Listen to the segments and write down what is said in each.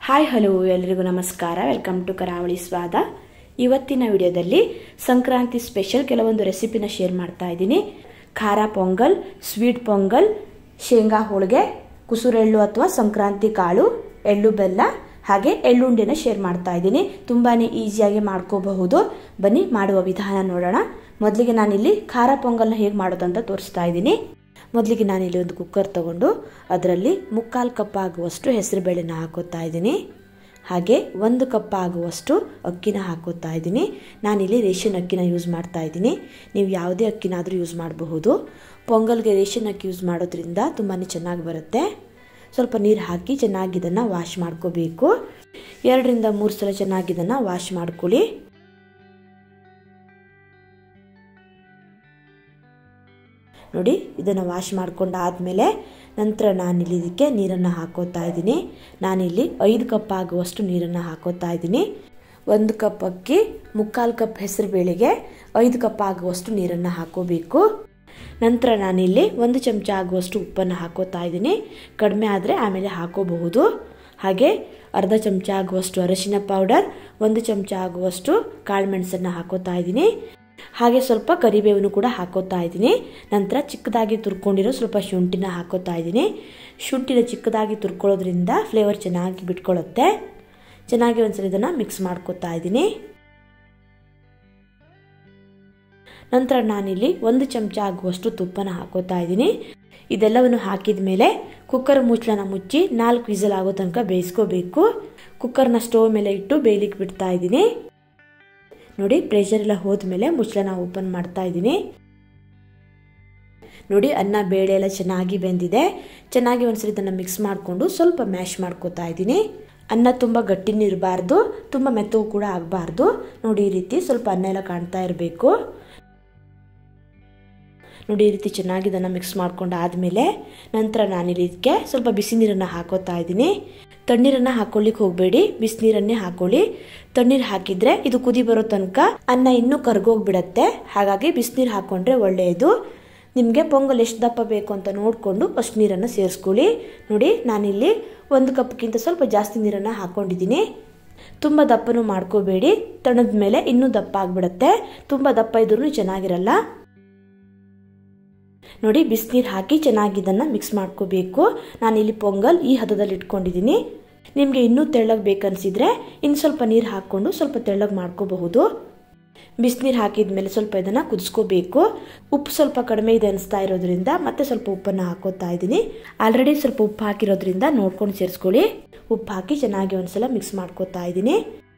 hi hello ಎಲ್ರಿಗೂ ನಮಸ್ಕಾರ welcome to ಕರಾವಳಿ ಸ್ವಾದ ಇವತ್ತಿನ ವಿಡಿಯೋದಲ್ಲಿ ಸಂಕ್ರಾಂತಿ ಸ್ಪೆಷಲ್ ಕೆಲವೊಂದು ರೆಸಿಪಿನ ಶೇರ್ ಮಾಡ್ತಾ ಇದ್ದೀನಿ ಖಾರ ಪೊಂಗಲ್ ಸ್ವೀಟ್ ಪೊಂಗಲ್ ಶೇಂಗಾ ಹೋಳಿಗೆ ಕುಸುರೆಳ್ಳು ಅಥವಾ ಸಂಕ್ರಾಂತಿ ಕಾಳು ಎಳ್ಳು ಬೆಲ್ಲ ಹಾಗೆ ಎಳ್ಳುಂಡೆನ ಶೇರ್ ಮಾಡ್ತಾ ಇದ್ದೀನಿ ತುಂಬಾ ಈಸಿಯಾಗಿ ಮಾಡ್ಕೋಬಹುದು ಬನ್ನಿ ಮಾಡುವ ವಿಧಾನ ನೋಡೋಣ ಮೊದಲಿಗೆ ನಾನಿಲ್ಲಿ ಖಾರ ಪೊಂಗಲ್ನ ಹೇಗೆ ಮಾಡೋದಂತ ತೋರಿಸ್ತಾ ಇದ್ದೀನಿ ಮೊದಲಿಗೆ ನಾನಿಲ್ಲಿ ಒಂದು ಕುಕ್ಕರ್ ತಗೊಂಡು ಅದರಲ್ಲಿ ಮುಕ್ಕಾಲು ಕಪ್ ಆಗುವಷ್ಟು ಹೆಸರುಬೇಳೆನ ಹಾಕೋತಾ ಇದ್ದೀನಿ ಹಾಗೆ ಒಂದು ಕಪ್ ಆಗುವಷ್ಟು ಅಕ್ಕಿನ ಹಾಕೋತಾ ಇದ್ದೀನಿ ನಾನಿಲ್ಲಿ ರೇಷನ್ ಅಕ್ಕಿನ ಯೂಸ್ ಮಾಡ್ತಾ ಇದ್ದೀನಿ ನೀವು ಯಾವುದೇ ಅಕ್ಕಿನಾದರೂ ಯೂಸ್ ಮಾಡಬಹುದು ಪೊಂಗಲ್ಗೆ ರೇಷನ್ ಅಕ್ಕಿ ಯೂಸ್ ಮಾಡೋದ್ರಿಂದ ತುಂಬಾ ಚೆನ್ನಾಗಿ ಬರುತ್ತೆ ಸ್ವಲ್ಪ ನೀರು ಹಾಕಿ ಚೆನ್ನಾಗಿ ಇದನ್ನು ವಾಶ್ ಮಾಡ್ಕೋಬೇಕು ಎರಡರಿಂದ ಮೂರು ಸಲ ಚೆನ್ನಾಗಿ ಇದನ್ನು ವಾಶ್ ಮಾಡ್ಕೊಳ್ಳಿ ನೋಡಿ ಇದನ್ನು ವಾಶ್ ಮಾಡ್ಕೊಂಡಾದಮೇಲೆ ನಂತರ ನಾನಿಲ್ಲಿ ಇದಕ್ಕೆ ನೀರನ್ನು ಹಾಕೋತಾ ಇದ್ದೀನಿ ನಾನಿಲ್ಲಿ ಐದು ಕಪ್ ಆಗುವಷ್ಟು ನೀರನ್ನು ಹಾಕೋತಾ ಇದ್ದೀನಿ ಒಂದು ಕಪ್ ಅಕ್ಕಿ ಮುಕ್ಕಾಲು ಕಪ್ ಹೆಸರು ಬೇಳೆಗೆ ಐದು ಕಪ್ ಆಗುವಷ್ಟು ನೀರನ್ನು ಹಾಕೋಬೇಕು ನಂತರ ನಾನಿಲ್ಲಿ ಒಂದು ಚಮಚ ಆಗುವಷ್ಟು ಉಪ್ಪನ್ನು ಹಾಕೋತಾ ಇದ್ದೀನಿ ಕಡಿಮೆ ಆದರೆ ಆಮೇಲೆ ಹಾಕೋಬಹುದು ಹಾಗೆ ಅರ್ಧ ಚಮಚ ಆಗುವಷ್ಟು ಅರಶಿನ ಪೌಡರ್ ಒಂದು ಚಮಚ ಆಗುವಷ್ಟು ಕಾಳುಮೆಣಸನ್ನು ಹಾಕೋತಾ ಇದ್ದೀನಿ ಹಾಗೆ ಸ್ವಲ್ಪ ಕರಿಬೇವನ್ನು ಕೂಡ ಹಾಕೋತಾ ಇದ್ದೀನಿ ನಂತರ ಚಿಕ್ಕದಾಗಿ ತುರ್ಕೊಂಡಿರೋ ಸ್ವಲ್ಪ ಶುಂಠಿನ ಹಾಕೋತಾ ಇದ್ದೀನಿ ಶುಂಠಿನ ಚಿಕ್ಕದಾಗಿ ತುರ್ಕೊಳ್ಳೋದ್ರಿಂದ ಫ್ಲೇವರ್ ಚೆನ್ನಾಗಿ ಬಿಟ್ಕೊಳ್ಳುತ್ತೆ ಚೆನ್ನಾಗಿ ಒಂದ್ಸಲ ಇದನ್ನು ಮಿಕ್ಸ್ ಮಾಡ್ಕೋತಾ ಇದ್ದೀನಿ ನಂತರ ನಾನಿಲ್ಲಿ ಒಂದು ಚಮಚ ಆಗುವಷ್ಟು ತುಪ್ಪನ ಹಾಕೋತಾ ಇದ್ದೀನಿ ಇದೆಲ್ಲವನ್ನು ಹಾಕಿದ ಮೇಲೆ ಕುಕ್ಕರ್ ಮುಚ್ಚಳನ ಮುಚ್ಚಿ ನಾಲ್ಕು ವಿಸಲ್ ಆಗೋ ತನಕ ಬೇಯಿಸ್ಕೋಬೇಕು ಕುಕ್ಕರ್ನ ಸ್ಟೋವ್ ಮೇಲೆ ಇಟ್ಟು ಬೇಯಲಿಕ್ಕೆ ಬಿಡ್ತಾ ಇದ್ದೀನಿ ನೋಡಿ ಪ್ರೆಷರ್ ಎಲ್ಲ ಹೋದ್ಮೇಲೆ ಮುಚ್ಚಳನ ಓಪನ್ ಮಾಡ್ತಾ ಇದ್ದೀನಿ ನೋಡಿ ಅನ್ನ ಬೇಳೆ ಎಲ್ಲ ಚೆನ್ನಾಗಿ ಬೆಂದಿದೆ ಚೆನ್ನಾಗಿ ಒಂದ್ಸರಿ ಇದನ್ನು ಮಿಕ್ಸ್ ಮಾಡಿಕೊಂಡು ಸ್ವಲ್ಪ ಮ್ಯಾಶ್ ಮಾಡ್ಕೋತಾ ಇದ್ದೀನಿ ಅನ್ನ ತುಂಬ ಗಟ್ಟಿನೂ ಇರಬಾರ್ದು ತುಂಬ ಮೆತ್ತಗೂ ಕೂಡ ಆಗಬಾರ್ದು ನೋಡಿ ಈ ರೀತಿ ಸ್ವಲ್ಪ ಅನ್ನ ಎಲ್ಲ ಕಾಣ್ತಾ ಇರಬೇಕು ನೋಡಿ ಈ ರೀತಿ ಚೆನ್ನಾಗಿ ಇದನ್ನು ಮಿಕ್ಸ್ ಮಾಡ್ಕೊಂಡು ಆದಮೇಲೆ ನಂತರ ನಾನಿಲ್ಲಿ ಇದಕ್ಕೆ ಸ್ವಲ್ಪ ಬಿಸಿ ನೀರನ್ನು ಹಾಕೋತಾ ಇದ್ದೀನಿ ತಣ್ಣೀರನ್ನು ಹಾಕೊಳ್ಳಿಕ್ಕೆ ಹೋಗಬೇಡಿ ಬಿಸಿನೀರನ್ನೇ ಹಾಕೊಳ್ಳಿ ತಣ್ಣೀರು ಹಾಕಿದರೆ ಇದು ಕುದಿ ಬರೋ ತನಕ ಅನ್ನ ಇನ್ನೂ ಕರ್ಗೋಗ್ಬಿಡತ್ತೆ ಹಾಗಾಗಿ ಬಿಸಿನೀರು ಹಾಕ್ಕೊಂಡ್ರೆ ಒಳ್ಳೆಯದು ನಿಮಗೆ ಪೊಂಗಲ್ ಎಷ್ಟು ದಪ್ಪ ಬೇಕು ಅಂತ ನೋಡಿಕೊಂಡು ಅಷ್ಟು ನೀರನ್ನು ಸೇರಿಸ್ಕೊಳ್ಳಿ ನೋಡಿ ನಾನಿಲ್ಲಿ ಒಂದು ಕಪ್ಗಿಂತ ಸ್ವಲ್ಪ ಜಾಸ್ತಿ ನೀರನ್ನು ಹಾಕ್ಕೊಂಡಿದ್ದೀನಿ ತುಂಬ ದಪ್ಪನೂ ಮಾಡ್ಕೋಬೇಡಿ ತಣದ ಮೇಲೆ ಇನ್ನೂ ದಪ್ಪ ಆಗಿಬಿಡುತ್ತೆ ತುಂಬ ದಪ್ಪ ಇದ್ರೂ ಚೆನ್ನಾಗಿರಲ್ಲ ನೋಡಿ ಬಿಸಿನೀರು ಹಾಕಿ ಚೆನ್ನಾಗಿ ಇದನ್ನು ಮಿಕ್ಸ್ ಮಾಡ್ಕೋಬೇಕು ನಾನಿಲ್ಲಿ ಪೊಂಗಲ್ ಈ ಹದದಲ್ಲಿ ಇಟ್ಕೊಂಡಿದ್ದೀನಿ ನಿಮಗೆ ಇನ್ನೂ ತೆಳ್ಳಗೆ ಬೇಕನ್ಸಿದ್ರೆ ಇನ್ನು ಸ್ವಲ್ಪ ನೀರು ಹಾಕ್ಕೊಂಡು ಸ್ವಲ್ಪ ತೆಳ್ಳಗೆ ಮಾಡ್ಕೋಬಹುದು ಬಿಸಿನೀರು ಹಾಕಿದ ಮೇಲೆ ಸ್ವಲ್ಪ ಇದನ್ನು ಕುದಿಸ್ಕೋಬೇಕು ಉಪ್ಪು ಸ್ವಲ್ಪ ಕಡಿಮೆ ಇದೆ ಅನಿಸ್ತಾ ಇರೋದ್ರಿಂದ ಮತ್ತೆ ಸ್ವಲ್ಪ ಉಪ್ಪನ್ನು ಹಾಕೋತಾ ಇದ್ದೀನಿ ಆಲ್ರೆಡಿ ಸ್ವಲ್ಪ ಉಪ್ಪು ಹಾಕಿರೋದ್ರಿಂದ ನೋಡ್ಕೊಂಡು ಸೇರಿಸ್ಕೊಳ್ಳಿ ಉಪ್ಪು ಹಾಕಿ ಚೆನ್ನಾಗಿ ಒಂದ್ಸಲ ಮಿಕ್ಸ್ ಮಾಡ್ಕೋತಾ ಇದ್ದೀನಿ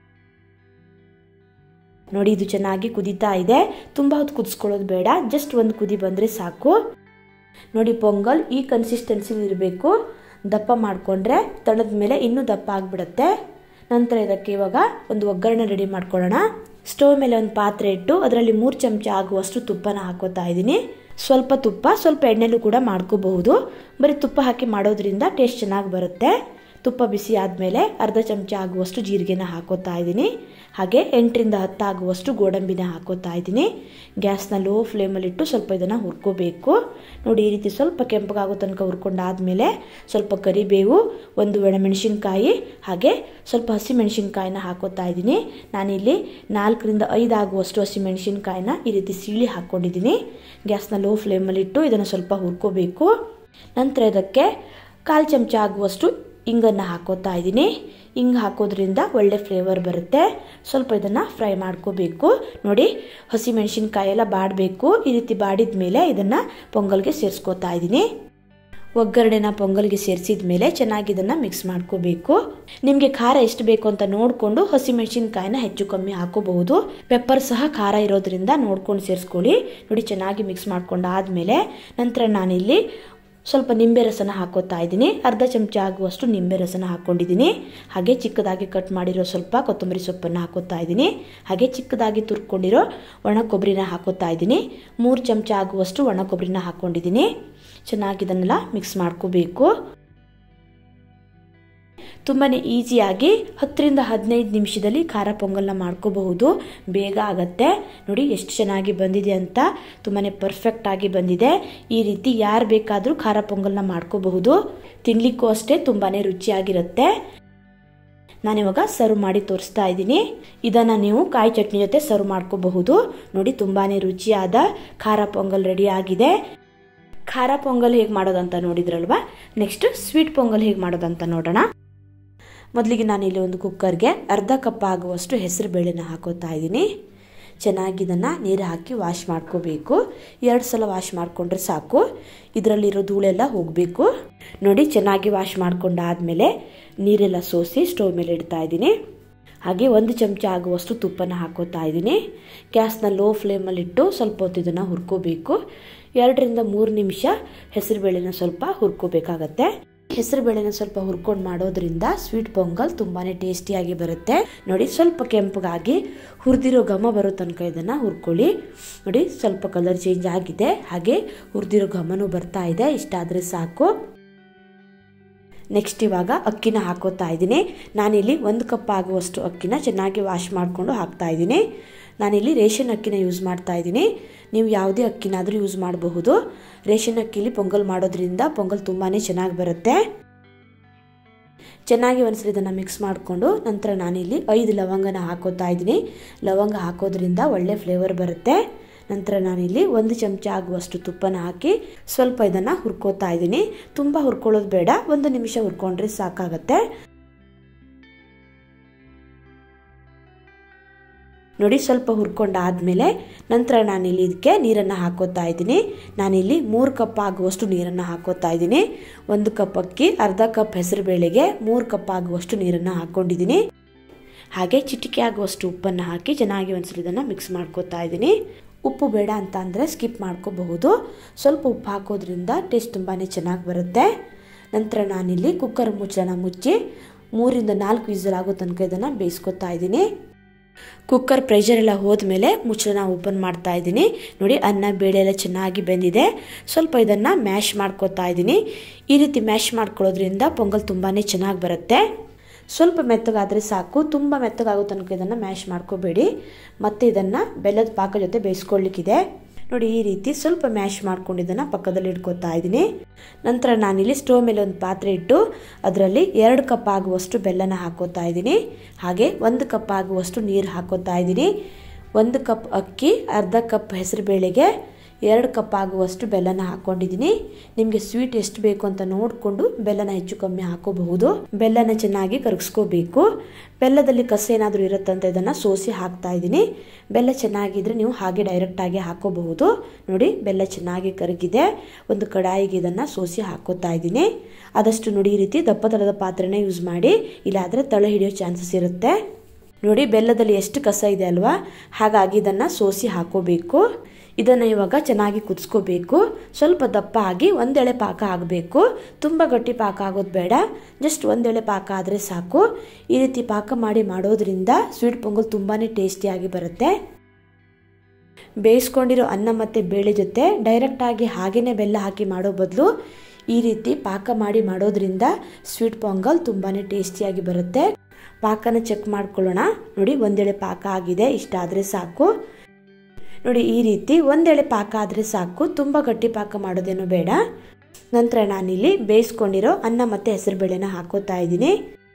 ನೋಡಿ ಇದು ಚೆನ್ನಾಗಿ ಕುದೀತಾ ಇದೆ ತುಂಬ ಹೊತ್ತು ಕುದಿಸ್ಕೊಳ್ಳೋದು ಬೇಡ ಜಸ್ಟ್ ಒಂದು ಕುದಿ ಬಂದರೆ ಸಾಕು ನೋಡಿ ಪೊಂಗಲ್ ಈ ಕನ್ಸಿಸ್ಟೆನ್ಸಿಲಿ ಇರಬೇಕು ದಪ್ಪ ಮಾಡಿಕೊಂಡ್ರೆ ತಣದ ಮೇಲೆ ಇನ್ನೂ ದಪ್ಪ ಆಗಿಬಿಡುತ್ತೆ ನಂತರ ಇದಕ್ಕೆ ಇವಾಗ ಒಂದು ಒಗ್ಗರಣೆ ರೆಡಿ ಮಾಡ್ಕೊಳ್ಳೋಣ ಸ್ಟವ್ ಮೇಲೆ ಒಂದು ಪಾತ್ರೆ ಇಟ್ಟು ಅದರಲ್ಲಿ ಮೂರು ಚಮಚ ಆಗುವಷ್ಟು ತುಪ್ಪನ ಹಾಕೋತಾ ಇದ್ದೀನಿ ಸ್ವಲ್ಪ ತುಪ್ಪ ಸ್ವಲ್ಪ ಎಣ್ಣೆಲೂ ಕೂಡ ಮಾಡ್ಕೋಬಹುದು ಬರೀ ತುಪ್ಪ ಹಾಕಿ ಮಾಡೋದ್ರಿಂದ ಟೇಸ್ಟ್ ಚೆನ್ನಾಗಿ ಬರುತ್ತೆ ತುಪ್ಪ ಬಿಸಿ ಆದಮೇಲೆ ಅರ್ಧ ಚಮಚ ಆಗುವಷ್ಟು ಜೀರಿಗೆನ ಹಾಕೋತಾ ಇದ್ದೀನಿ ಹಾಗೆ ಎಂಟರಿಂದ ಹತ್ತು ಆಗುವಷ್ಟು ಗೋಡಂಬಿನ ಹಾಕೋತಾ ಇದ್ದೀನಿ ಗ್ಯಾಸ್ನ ಲೋ ಫ್ಲೇಮಲ್ಲಿಟ್ಟು ಸ್ವಲ್ಪ ಇದನ್ನು ಹುರ್ಕೋಬೇಕು ನೋಡಿ ಈ ರೀತಿ ಸ್ವಲ್ಪ ಕೆಂಪಗಾಗೋ ತನಕ ಹುರ್ಕೊಂಡಾದಮೇಲೆ ಸ್ವಲ್ಪ ಕರಿಬೇವು ಒಂದು ಒಣಮೆಣಸಿನ್ಕಾಯಿ ಹಾಗೆ ಸ್ವಲ್ಪ ಹಸಿ ಮೆಣಸಿನ್ಕಾಯಿನ ಹಾಕೋತಾ ಇದ್ದೀನಿ ನಾನಿಲ್ಲಿ ನಾಲ್ಕರಿಂದ ಐದು ಆಗುವಷ್ಟು ಹಸಿ ಮೆಣಸಿನ್ಕಾಯಿನ ಈ ರೀತಿ ಸೀಳಿ ಹಾಕ್ಕೊಂಡಿದ್ದೀನಿ ಗ್ಯಾಸ್ನ ಲೋ ಫ್ಲೇಮಲ್ಲಿಟ್ಟು ಇದನ್ನು ಸ್ವಲ್ಪ ಹುರ್ಕೋಬೇಕು ನಂತರ ಇದಕ್ಕೆ ಕಾಲು ಚಮಚ ಆಗುವಷ್ಟು ಇಂಗನ್ನು ಹಾಕೋತಾ ಇದ್ದೀನಿ ಹಿಂಗೆ ಹಾಕೋದ್ರಿಂದ ಒಳ್ಳೆ ಫ್ಲೇವರ್ ಬರುತ್ತೆ ಸ್ವಲ್ಪ ಇದನ್ನು ಫ್ರೈ ಮಾಡ್ಕೋಬೇಕು ನೋಡಿ ಹಸಿ ಮೆಣಸಿನ್ಕಾಯಿ ಎಲ್ಲ ಬಾಡಬೇಕು ಈ ರೀತಿ ಬಾಡಿದ ಮೇಲೆ ಇದನ್ನು ಪೊಂಗಲ್ಗೆ ಸೇರಿಸ್ಕೋತಾ ಇದ್ದೀನಿ ಒಗ್ಗರಣೆನ ಪೊಂಗಲ್ಗೆ ಸೇರಿಸಿದ ಮೇಲೆ ಚೆನ್ನಾಗಿ ಇದನ್ನು ಮಿಕ್ಸ್ ಮಾಡ್ಕೋಬೇಕು ನಿಮಗೆ ಖಾರ ಎಷ್ಟು ಬೇಕು ಅಂತ ನೋಡಿಕೊಂಡು ಹಸಿ ಮೆಣಸಿನ್ಕಾಯಿನ ಹೆಚ್ಚು ಕಮ್ಮಿ ಹಾಕೋಬಹುದು ಪೆಪ್ಪರ್ ಸಹ ಖಾರ ಇರೋದ್ರಿಂದ ನೋಡ್ಕೊಂಡು ಸೇರಿಸ್ಕೊಳ್ಳಿ ನೋಡಿ ಚೆನ್ನಾಗಿ ಮಿಕ್ಸ್ ಮಾಡ್ಕೊಂಡಾದ್ಮೇಲೆ ನಂತರ ನಾನಿಲ್ಲಿ ಸ್ವಲ್ಪ ನಿಂಬೆ ರಸನ ಹಾಕೋತಾ ಇದ್ದೀನಿ ಅರ್ಧ ಚಮಚ ಆಗುವಷ್ಟು ನಿಂಬೆ ರಸನ ಹಾಕ್ಕೊಂಡಿದ್ದೀನಿ ಹಾಗೆ ಚಿಕ್ಕದಾಗಿ ಕಟ್ ಮಾಡಿರೋ ಸ್ವಲ್ಪ ಕೊತ್ತಂಬರಿ ಸೊಪ್ಪನ್ನು ಹಾಕೋತಾ ಇದ್ದೀನಿ ಹಾಗೆ ಚಿಕ್ಕದಾಗಿ ತುರ್ಕೊಂಡಿರೋ ಒಣ ಕೊಬ್ಬರಿನ ಹಾಕೋತಾ ಇದ್ದೀನಿ ಮೂರು ಚಮಚ ಆಗುವಷ್ಟು ಒಣ ಕೊಬ್ಬರಿನ ಹಾಕ್ಕೊಂಡಿದ್ದೀನಿ ಚೆನ್ನಾಗಿ ಇದನ್ನೆಲ್ಲ ಮಿಕ್ಸ್ ಮಾಡ್ಕೋಬೇಕು ತುಂಬಾ ಈಸಿಯಾಗಿ ಹತ್ತರಿಂದ ಹದಿನೈದು ನಿಮಿಷದಲ್ಲಿ ಖಾರ ಪೊಂಗಲ್ನ ಮಾಡ್ಕೋಬಹುದು ಬೇಗ ಆಗತ್ತೆ ನೋಡಿ ಎಷ್ಟು ಚೆನ್ನಾಗಿ ಬಂದಿದೆ ಅಂತ ತುಂಬಾ ಪರ್ಫೆಕ್ಟಾಗಿ ಬಂದಿದೆ ಈ ರೀತಿ ಯಾರು ಬೇಕಾದರೂ ಖಾರ ಪೊಂಗಲ್ನ ಮಾಡ್ಕೋಬಹುದು ತಿನ್ಲಿಕ್ಕೂ ಅಷ್ಟೇ ತುಂಬಾ ರುಚಿಯಾಗಿರುತ್ತೆ ನಾನಿವಾಗ ಸರ್ವ್ ಮಾಡಿ ತೋರಿಸ್ತಾ ಇದ್ದೀನಿ ಇದನ್ನು ನೀವು ಕಾಯಿ ಚಟ್ನಿ ಜೊತೆ ಸರ್ವ್ ಮಾಡ್ಕೋಬಹುದು ನೋಡಿ ತುಂಬಾ ರುಚಿಯಾದ ಖಾರ ಪೊಂಗಲ್ ರೆಡಿ ಆಗಿದೆ ಖಾರ ಪೊಂಗಲ್ ಹೇಗೆ ಮಾಡೋದಂತ ನೋಡಿದ್ರಲ್ವಾ ನೆಕ್ಸ್ಟ್ ಸ್ವೀಟ್ ಪೊಂಗಲ್ ಹೇಗೆ ಮಾಡೋದಂತ ನೋಡೋಣ ಮೊದಲಿಗೆ ನಾನಿಲ್ಲಿ ಒಂದು ಕುಕ್ಕರ್ಗೆ ಅರ್ಧ ಕಪ್ ಆಗುವಷ್ಟು ಹೆಸರು ಬೇಳೆನ ಹಾಕೋತಾ ಇದ್ದೀನಿ ಚೆನ್ನಾಗಿ ಇದನ್ನು ನೀರು ಹಾಕಿ ವಾಶ್ ಮಾಡ್ಕೋಬೇಕು ಎರಡು ಸಲ ವಾಶ್ ಮಾಡಿಕೊಂಡ್ರೆ ಸಾಕು ಇದರಲ್ಲಿರೋ ಧೂಳೆಲ್ಲ ಹೋಗಬೇಕು ನೋಡಿ ಚೆನ್ನಾಗಿ ವಾಶ್ ಮಾಡ್ಕೊಂಡಾದಮೇಲೆ ನೀರೆಲ್ಲ ಸೋಸಿ ಸ್ಟವ್ ಮೇಲೆ ಇಡ್ತಾ ಇದ್ದೀನಿ ಹಾಗೆ ಒಂದು ಚಮಚ ಆಗುವಷ್ಟು ತುಪ್ಪನ ಹಾಕೋತಾ ಇದ್ದೀನಿ ಗ್ಯಾಸ್ನ ಲೋ ಫ್ಲೇಮಲ್ಲಿಟ್ಟು ಸ್ವಲ್ಪ ಹೊತ್ತು ಇದನ್ನು ಹುರ್ಕೋಬೇಕು ಎರಡರಿಂದ ಮೂರು ನಿಮಿಷ ಹೆಸರುಬೇಳೆನ ಸ್ವಲ್ಪ ಹುರ್ಕೋಬೇಕಾಗತ್ತೆ ಹೆಸರುಬೇಳೆನ ಸ್ವಲ್ಪ ಹುರ್ಕೊಂಡು ಮಾಡೋದ್ರಿಂದ ಸ್ವೀಟ್ ಪೊಂಗಲ್ ತುಂಬಾ ಟೇಸ್ಟಿಯಾಗಿ ಬರುತ್ತೆ ನೋಡಿ ಸ್ವಲ್ಪ ಕೆಂಪಗಾಗಿ ಹುರಿದಿರೋ ಘಮ ಬರೋ ತನಕ ಇದನ್ನು ಹುರ್ಕೊಳ್ಳಿ ನೋಡಿ ಸ್ವಲ್ಪ ಕಲರ್ ಚೇಂಜ್ ಆಗಿದೆ ಹಾಗೆ ಹುರಿದಿರೋ ಘಮನೂ ಬರ್ತಾ ಇದೆ ಇಷ್ಟಾದರೆ ಸಾಕು ನೆಕ್ಸ್ಟ್ ಇವಾಗ ಅಕ್ಕಿನ ಹಾಕೋತಾ ಇದ್ದೀನಿ ನಾನಿಲ್ಲಿ ಒಂದು ಕಪ್ ಆಗುವಷ್ಟು ಅಕ್ಕಿನ ಚೆನ್ನಾಗಿ ವಾಶ್ ಮಾಡಿಕೊಂಡು ಹಾಕ್ತಾ ಇದ್ದೀನಿ ನಾನಿಲ್ಲಿ ರೇಷನ್ ಅಕ್ಕಿನ ಯೂಸ್ ಮಾಡ್ತಾ ಇದ್ದೀನಿ ನೀವು ಯಾವುದೇ ಅಕ್ಕಿನಾದರೂ ಯೂಸ್ ಮಾಡಬಹುದು ರೇಷನ್ ಅಕ್ಕಿಲಿ ಪೊಂಗಲ್ ಮಾಡೋದ್ರಿಂದ ಪೊಂಗಲ್ ತುಂಬಾ ಚೆನ್ನಾಗಿ ಬರುತ್ತೆ ಚೆನ್ನಾಗಿ ಒಂದ್ಸಲ ಇದನ್ನು ಮಿಕ್ಸ್ ಮಾಡಿಕೊಂಡು ನಂತರ ನಾನಿಲ್ಲಿ ಐದು ಲವಂಗನ ಹಾಕೋತಾ ಇದ್ದೀನಿ ಲವಂಗ ಹಾಕೋದ್ರಿಂದ ಒಳ್ಳೆ ಫ್ಲೇವರ್ ಬರುತ್ತೆ ನಂತರ ನಾನಿಲ್ಲಿ ಒಂದು ಚಮಚ ಆಗುವಷ್ಟು ತುಪ್ಪನ ಹಾಕಿ ಸ್ವಲ್ಪ ಇದನ್ನು ಹುರ್ಕೋತಾ ಇದ್ದೀನಿ ತುಂಬ ಹುರ್ಕೊಳ್ಳೋದು ಬೇಡ ಒಂದು ನಿಮಿಷ ಹುರ್ಕೊಂಡ್ರೆ ಸಾಕಾಗತ್ತೆ ನೋಡಿ ಸ್ವಲ್ಪ ಹುರ್ಕೊಂಡಾದ್ಮೇಲೆ ನಂತರ ನಾನಿಲ್ಲಿ ಇದಕ್ಕೆ ನೀರನ್ನು ಹಾಕೋತಾ ಇದ್ದೀನಿ ನಾನಿಲ್ಲಿ ಮೂರು ಕಪ್ ಆಗುವಷ್ಟು ನೀರನ್ನು ಹಾಕೋತಾ ಇದ್ದೀನಿ ಒಂದು ಕಪ್ ಅಕ್ಕಿ ಅರ್ಧ ಕಪ್ ಹೆಸರು ಬೇಳೆಗೆ ಮೂರು ಕಪ್ ಆಗುವಷ್ಟು ನೀರನ್ನು ಹಾಕ್ಕೊಂಡಿದ್ದೀನಿ ಹಾಗೆ ಚಿಟಿಕೆ ಆಗುವಷ್ಟು ಉಪ್ಪನ್ನು ಹಾಕಿ ಚೆನ್ನಾಗಿ ಒಂದ್ಸಲ ಇದನ್ನು ಮಿಕ್ಸ್ ಮಾಡ್ಕೋತಾ ಇದ್ದೀನಿ ಉಪ್ಪು ಬೇಡ ಅಂತ ಅಂದರೆ ಸ್ಕಿಪ್ ಮಾಡ್ಕೋಬಹುದು ಸ್ವಲ್ಪ ಉಪ್ಪು ಹಾಕೋದ್ರಿಂದ ಟೇಸ್ಟ್ ತುಂಬಾ ಚೆನ್ನಾಗಿ ಬರುತ್ತೆ ನಂತರ ನಾನಿಲ್ಲಿ ಕುಕ್ಕರ್ ಮುಚ್ಚಳನ ಮುಚ್ಚಿ ಮೂರಿಂದ ನಾಲ್ಕು ವಿಸಲ್ ಆಗೋ ತನಕ ಇದನ್ನು ಬೇಯಿಸ್ಕೊತಾ ಇದ್ದೀನಿ ಕುಕ್ಕರ್ ಪ್ರೆಷರ್ ಎಲ್ಲ ಹೋದ್ಮೇಲೆ ಮುಚ್ಚಳನ ಓಪನ್ ಮಾಡ್ತಾ ಇದ್ದೀನಿ ನೋಡಿ ಅನ್ನ ಬೇಳೆ ಎಲ್ಲ ಚೆನ್ನಾಗಿ ಬೆಂದಿದೆ ಸ್ವಲ್ಪ ಇದನ್ನು ಮ್ಯಾಶ್ ಮಾಡ್ಕೋತಾ ಇದ್ದೀನಿ ಈ ರೀತಿ ಮ್ಯಾಶ್ ಮಾಡ್ಕೊಳ್ಳೋದ್ರಿಂದ ಪೊಂಗಲ್ ತುಂಬಾ ಚೆನ್ನಾಗಿ ಬರುತ್ತೆ ಸ್ವಲ್ಪ ಮೆತ್ತಗಾದರೆ ಸಾಕು ತುಂಬ ಮೆತ್ತಗಾಗೋ ತನಕ ಇದನ್ನು ಮ್ಯಾಶ್ ಮಾಡ್ಕೋಬೇಡಿ ಮತ್ತು ಇದನ್ನು ಬೆಲ್ಲದ ಪಾಕ ಜೊತೆ ಬೇಯಿಸ್ಕೊಳ್ಳಿಕ್ಕಿದೆ ನೋಡಿ ಈ ರೀತಿ ಸ್ವಲ್ಪ ಮ್ಯಾಶ್ ಮಾಡ್ಕೊಂಡು ಇದನ್ನು ಪಕ್ಕದಲ್ಲಿ ಇಟ್ಕೋತಾ ಇದ್ದೀನಿ ನಂತರ ನಾನಿಲ್ಲಿ ಸ್ಟೋವ್ ಮೇಲೆ ಒಂದು ಪಾತ್ರೆ ಇಟ್ಟು ಅದರಲ್ಲಿ ಎರಡು ಕಪ್ ಆಗುವಷ್ಟು ಬೆಲ್ಲನ ಹಾಕೋತಾ ಇದ್ದೀನಿ ಹಾಗೆ ಒಂದು ಕಪ್ ಆಗುವಷ್ಟು ನೀರು ಹಾಕೋತಾ ಇದ್ದೀನಿ ಒಂದು ಕಪ್ ಅಕ್ಕಿ ಅರ್ಧ ಕಪ್ ಹೆಸರು ಬೇಳೆಗೆ ಎರಡು ಕಪ್ ಆಗುವಷ್ಟು ಬೆಲ್ಲನ ಹಾಕ್ಕೊಂಡಿದ್ದೀನಿ ನಿಮಗೆ ಸ್ವೀಟ್ ಎಷ್ಟು ಬೇಕು ಅಂತ ನೋಡಿಕೊಂಡು ಬೆಲ್ಲನ ಹೆಚ್ಚು ಕಮ್ಮಿ ಹಾಕೋಬಹುದು ಬೆಲ್ಲನ ಚೆನ್ನಾಗಿ ಕರಗಿಸ್ಕೋಬೇಕು ಬೆಲ್ಲದಲ್ಲಿ ಕಸ ಏನಾದರೂ ಇರುತ್ತಂತ ಇದನ್ನು ಸೋಸಿ ಹಾಕ್ತಾ ಇದ್ದೀನಿ ಬೆಲ್ಲ ಚೆನ್ನಾಗಿದ್ರೆ ನೀವು ಹಾಗೆ ಡೈರೆಕ್ಟಾಗಿ ಹಾಕೋಬಹುದು ನೋಡಿ ಬೆಲ್ಲ ಚೆನ್ನಾಗಿ ಕರಗಿದೆ ಒಂದು ಕಡಾಯಿಗೆ ಇದನ್ನು ಸೋಸಿ ಹಾಕೋತಾ ಇದ್ದೀನಿ ಆದಷ್ಟು ನೋಡಿ ಈ ರೀತಿ ದಪ್ಪ ತರದ ಪಾತ್ರೆನ ಯೂಸ್ ಮಾಡಿ ಇಲ್ಲಾದರೆ ತಳ ಹಿಡಿಯೋ ಚಾನ್ಸಸ್ ಇರುತ್ತೆ ನೋಡಿ ಬೆಲ್ಲದಲ್ಲಿ ಎಷ್ಟು ಕಸ ಇದೆ ಅಲ್ವಾ ಹಾಗಾಗಿ ಇದನ್ನು ಸೋಸಿ ಹಾಕೋಬೇಕು ಇದನ್ನು ಇವಾಗ ಚೆನ್ನಾಗಿ ಕುದಿಸ್ಕೋಬೇಕು ಸ್ವಲ್ಪ ದಪ್ಪ ಆಗಿ ಒಂದೆಳೆ ಪಾಕ ಆಗಬೇಕು ತುಂಬ ಗಟ್ಟಿ ಪಾಕ ಆಗೋದು ಬೇಡ ಜಸ್ಟ್ ಒಂದೆಳೆ ಪಾಕ ಆದರೆ ಸಾಕು ಈ ರೀತಿ ಪಾಕ ಮಾಡಿ ಮಾಡೋದ್ರಿಂದ ಸ್ವೀಟ್ ಪೊಂಗಲ್ ತುಂಬಾ ಟೇಸ್ಟಿಯಾಗಿ ಬರುತ್ತೆ ಬೇಯಿಸ್ಕೊಂಡಿರೋ ಅನ್ನ ಮತ್ತು ಬೇಳೆ ಜೊತೆ ಡೈರೆಕ್ಟಾಗಿ ಹಾಗೇ ಬೆಲ್ಲ ಹಾಕಿ ಮಾಡೋ ಬದಲು ಈ ರೀತಿ ಪಾಕ ಮಾಡಿ ಮಾಡೋದ್ರಿಂದ ಸ್ವೀಟ್ ಪೊಂಗಲ್ ತುಂಬಾ ಟೇಸ್ಟಿಯಾಗಿ ಬರುತ್ತೆ ಪಾಕನ ಚೆಕ್ ಮಾಡ್ಕೊಳ್ಳೋಣ ನೋಡಿ ಒಂದೆಳೆ ಪಾಕ ಆಗಿದೆ ಇಷ್ಟ ಆದರೆ ಸಾಕು ನೋಡಿ ಈ ರೀತಿ ಒಂದೆಳೆ ಪಾಕ ಆದರೆ ಸಾಕು ತುಂಬ ಗಟ್ಟಿ ಪಾಕ ಮಾಡೋದೇನು ಬೇಡ ನಂತರ ನಾನಿಲ್ಲಿ ಬೇಯಿಸ್ಕೊಂಡಿರೋ ಅನ್ನ ಮತ್ತು ಹೆಸರುಬೇಳೆನ ಹಾಕೋತಾ ಇದ್ದೀನಿ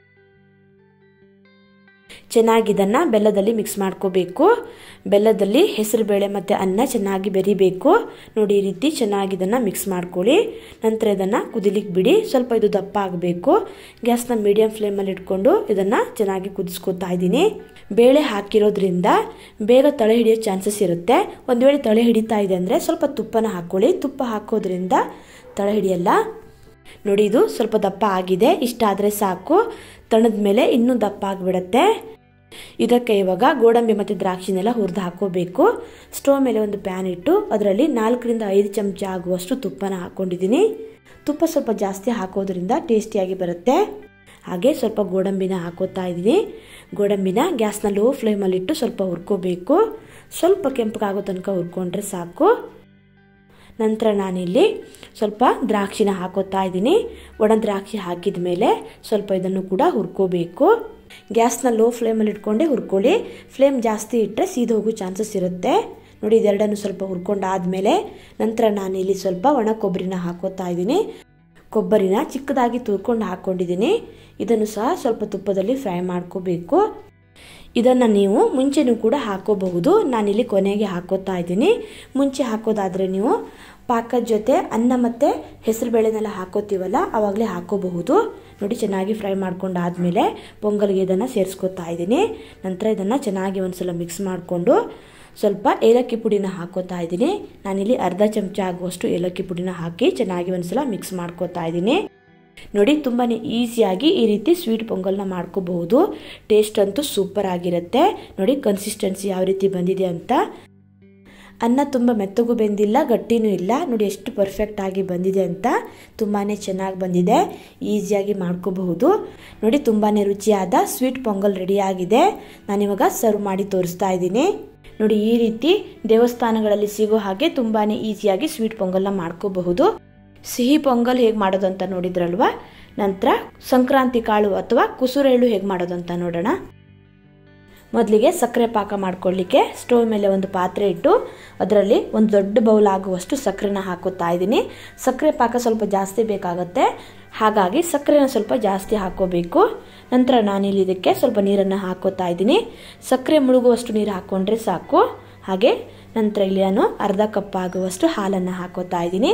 ಚೆನ್ನಾಗಿ ಇದನ್ನು ಬೆಲ್ಲದಲ್ಲಿ ಮಿಕ್ಸ್ ಮಾಡ್ಕೋಬೇಕು ಬೆಲ್ಲದಲ್ಲಿ ಹೆಸರುಬೇಳೆ ಮತ್ತು ಅನ್ನ ಚೆನ್ನಾಗಿ ಬೆರಿಬೇಕು ನೋಡಿ ಈ ರೀತಿ ಚೆನ್ನಾಗಿ ಇದನ್ನು ಮಿಕ್ಸ್ ಮಾಡ್ಕೊಳ್ಳಿ ನಂತರ ಇದನ್ನು ಕುದಿಲಿಕ್ಕೆ ಬಿಡಿ ಸ್ವಲ್ಪ ಇದು ದಪ್ಪ ಆಗಬೇಕು ಗ್ಯಾಸ್ನ ಮೀಡಿಯಂ ಫ್ಲೇಮಲ್ಲಿ ಇಟ್ಕೊಂಡು ಇದನ್ನು ಚೆನ್ನಾಗಿ ಕುದಿಸ್ಕೊತಾ ಇದ್ದೀನಿ ಬೇಳೆ ಹಾಕಿರೋದ್ರಿಂದ ಬೇಗ ತಳೆ ಹಿಡಿಯೋ ಚಾನ್ಸಸ್ ಇರುತ್ತೆ ಒಂದು ವೇಳೆ ತಳೆ ಹಿಡಿತಾ ಇದೆ ಅಂದರೆ ಸ್ವಲ್ಪ ತುಪ್ಪನ ಹಾಕ್ಕೊಳ್ಳಿ ತುಪ್ಪ ಹಾಕೋದ್ರಿಂದ ತಳೆ ಹಿಡಿಯಲ್ಲ ನೋಡಿ ಇದು ಸ್ವಲ್ಪ ದಪ್ಪ ಆಗಿದೆ ಇಷ್ಟ ಆದರೆ ಸಾಕು ತಣದ ಮೇಲೆ ಇನ್ನೂ ದಪ್ಪ ಆಗಿಬಿಡತ್ತೆ ಇದಕ್ಕೆ ಇವಾಗ ಗೋಡಂಬಿ ಮತ್ತು ದ್ರಾಕ್ಷಿನೆಲ್ಲ ಹುರಿದು ಹಾಕೋಬೇಕು ಸ್ಟೋವ್ ಮೇಲೆ ಒಂದು ಪ್ಯಾನ್ ಇಟ್ಟು ಅದರಲ್ಲಿ ನಾಲ್ಕರಿಂದ ಐದು ಚಮಚ ಆಗುವಷ್ಟು ತುಪ್ಪನ ಹಾಕ್ಕೊಂಡಿದ್ದೀನಿ ತುಪ್ಪ ಸ್ವಲ್ಪ ಜಾಸ್ತಿ ಹಾಕೋದ್ರಿಂದ ಟೇಸ್ಟಿಯಾಗಿ ಬರುತ್ತೆ ಹಾಗೆ ಸ್ವಲ್ಪ ಗೋಡಂಬಿನ ಹಾಕೋತಾ ಇದ್ದೀನಿ ಗೋಡಂಬಿನ ಗ್ಯಾಸ್ನ ಲೋ ಫ್ಲೇಮಲ್ಲಿಟ್ಟು ಸ್ವಲ್ಪ ಹುರ್ಕೋಬೇಕು ಸ್ವಲ್ಪ ಕೆಂಪಗಾಗೋ ತನಕ ಹುರ್ಕೊಂಡ್ರೆ ಸಾಕು ನಂತರ ನಾನಿಲ್ಲಿ ಸ್ವಲ್ಪ ದ್ರಾಕ್ಷಿನ ಹಾಕೋತಾ ಇದ್ದೀನಿ ಒಣ ದ್ರಾಕ್ಷಿ ಹಾಕಿದ ಮೇಲೆ ಸ್ವಲ್ಪ ಇದನ್ನು ಕೂಡ ಹುರ್ಕೋಬೇಕು ಗ್ಯಾಸ್ನ ಲೋ ಫ್ಲೇಮಲ್ಲಿ ಇಟ್ಕೊಂಡೇ ಹುರ್ಕೊಳ್ಳಿ ಫ್ಲೇಮ್ ಜಾಸ್ತಿ ಇಟ್ಟರೆ ಸೀದೋಗೋ ಚಾನ್ಸಸ್ ಇರುತ್ತೆ ನೋಡಿ ಇದೆರಡನ್ನು ಸ್ವಲ್ಪ ಹುರ್ಕೊಂಡಾದ್ಮೇಲೆ ನಂತರ ನಾನಿಲ್ಲಿ ಸ್ವಲ್ಪ ಒಣ ಕೊಬ್ಬರಿನ ಹಾಕೋತಾ ಇದ್ದೀನಿ ಕೊಬ್ಬರಿನ ಚಿಕ್ಕದಾಗಿ ತುರ್ಕೊಂಡು ಹಾಕ್ಕೊಂಡಿದ್ದೀನಿ ಇದನ್ನು ಸಹ ಸ್ವಲ್ಪ ತುಪ್ಪದಲ್ಲಿ ಫ್ರೈ ಮಾಡ್ಕೋಬೇಕು ಇದನ್ನು ನೀವು ಮುಂಚೆನೂ ಕೂಡ ಹಾಕೋಬಹುದು ನಾನಿಲ್ಲಿ ಕೊನೆಗೆ ಹಾಕೋತಾ ಇದ್ದೀನಿ ಮುಂಚೆ ಹಾಕೋದಾದರೆ ನೀವು ಪಾಕದ ಜೊತೆ ಅನ್ನ ಮತ್ತು ಹೆಸರುಬೇಳೆನೆಲ್ಲ ಹಾಕೋತೀವಲ್ಲ ಆವಾಗಲೇ ಹಾಕೋಬಹುದು ನೋಡಿ ಚೆನ್ನಾಗಿ ಫ್ರೈ ಮಾಡ್ಕೊಂಡಾದಮೇಲೆ ಪೊಂಗಲ್ಗೆ ಇದನ್ನು ಸೇರಿಸ್ಕೊತಾ ಇದ್ದೀನಿ ನಂತರ ಇದನ್ನು ಚೆನ್ನಾಗಿ ಒಂದ್ಸಲ ಮಿಕ್ಸ್ ಮಾಡಿಕೊಂಡು ಸ್ವಲ್ಪ ಏಲಕ್ಕಿ ಪುಡಿನ ಹಾಕೋತಾ ಇದ್ದೀನಿ ನಾನಿಲ್ಲಿ ಅರ್ಧ ಚಮಚ ಆಗುವಷ್ಟು ಏಲಕ್ಕಿ ಪುಡಿನ ಹಾಕಿ ಚೆನ್ನಾಗಿ ಒಂದ್ಸಲ ಮಿಕ್ಸ್ ಮಾಡ್ಕೋತಾ ಇದ್ದೀನಿ ನೋಡಿ ತುಂಬಾ ಈಸಿಯಾಗಿ ಈ ರೀತಿ ಸ್ವೀಟ್ ಪೊಂಗಲ್ನ ಮಾಡ್ಕೋಬಹುದು ಟೇಸ್ಟ್ ಅಂತೂ ಸೂಪರ್ ಆಗಿರುತ್ತೆ ನೋಡಿ ಕನ್ಸಿಸ್ಟೆನ್ಸಿ ಯಾವ ರೀತಿ ಬಂದಿದೆ ಅಂತ ಅನ್ನ ತುಂಬ ಮೆತ್ತಗೂ ಬೆಂದಿಲ್ಲ ಗಟ್ಟಿನೂ ಇಲ್ಲ ನೋಡಿ ಎಷ್ಟು ಪರ್ಫೆಕ್ಟ್ ಆಗಿ ಬಂದಿದೆ ಅಂತ ತುಂಬಾ ಚೆನ್ನಾಗಿ ಬಂದಿದೆ ಈಸಿಯಾಗಿ ಮಾಡ್ಕೋಬಹುದು ನೋಡಿ ತುಂಬಾ ರುಚಿಯಾದ ಸ್ವೀಟ್ ಪೊಂಗಲ್ ರೆಡಿಯಾಗಿದೆ ನಾನಿವಾಗ ಸರ್ವ್ ಮಾಡಿ ತೋರಿಸ್ತಾ ಇದ್ದೀನಿ ನೋಡಿ ಈ ರೀತಿ ದೇವಸ್ಥಾನಗಳಲ್ಲಿ ಸಿಗೋ ಹಾಗೆ ತುಂಬಾ ಈಸಿಯಾಗಿ ಸ್ವೀಟ್ ಪೊಂಗಲ್ನ ಮಾಡ್ಕೋಬಹುದು ಸಿಹಿ ಪೊಂಗಲ್ ಹೇಗೆ ಮಾಡೋದು ಅಂತ ನೋಡಿದ್ರಲ್ವಾ ನಂತರ ಸಂಕ್ರಾಂತಿ ಕಾಳು ಅಥವಾ ಕುಸುರು ಎಳ್ಳು ಹೇಗೆ ಮಾಡೋದು ಅಂತ ನೋಡೋಣ ಮೊದಲಿಗೆ ಸಕ್ಕರೆ ಪಾಕ ಮಾಡ್ಕೊಳ್ಳಿಕ್ಕೆ ಸ್ಟವ್ ಮೇಲೆ ಒಂದು ಪಾತ್ರೆ ಇಟ್ಟು ಅದರಲ್ಲಿ ಒಂದು ದೊಡ್ಡ ಬೌಲ್ ಆಗುವಷ್ಟು ಸಕ್ಕರೆನ ಹಾಕೋತಾ ಇದ್ದೀನಿ ಸಕ್ಕರೆ ಪಾಕ ಸ್ವಲ್ಪ ಜಾಸ್ತಿ ಬೇಕಾಗುತ್ತೆ ಹಾಗಾಗಿ ಸಕ್ಕರೆನ ಸ್ವಲ್ಪ ಜಾಸ್ತಿ ಹಾಕೋಬೇಕು ನಂತರ ನಾನಿಲ್ಲಿ ಇದಕ್ಕೆ ಸ್ವಲ್ಪ ನೀರನ್ನು ಹಾಕೋತಾ ಇದ್ದೀನಿ ಸಕ್ಕರೆ ಮುಳುಗುವಷ್ಟು ನೀರು ಹಾಕ್ಕೊಂಡ್ರೆ ಸಾಕು ಹಾಗೆ ನಂತರ ಇಲ್ಲಿ ನಾನು ಅರ್ಧ ಕಪ್ ಆಗುವಷ್ಟು ಹಾಲನ್ನು ಹಾಕೋತಾ ಇದ್ದೀನಿ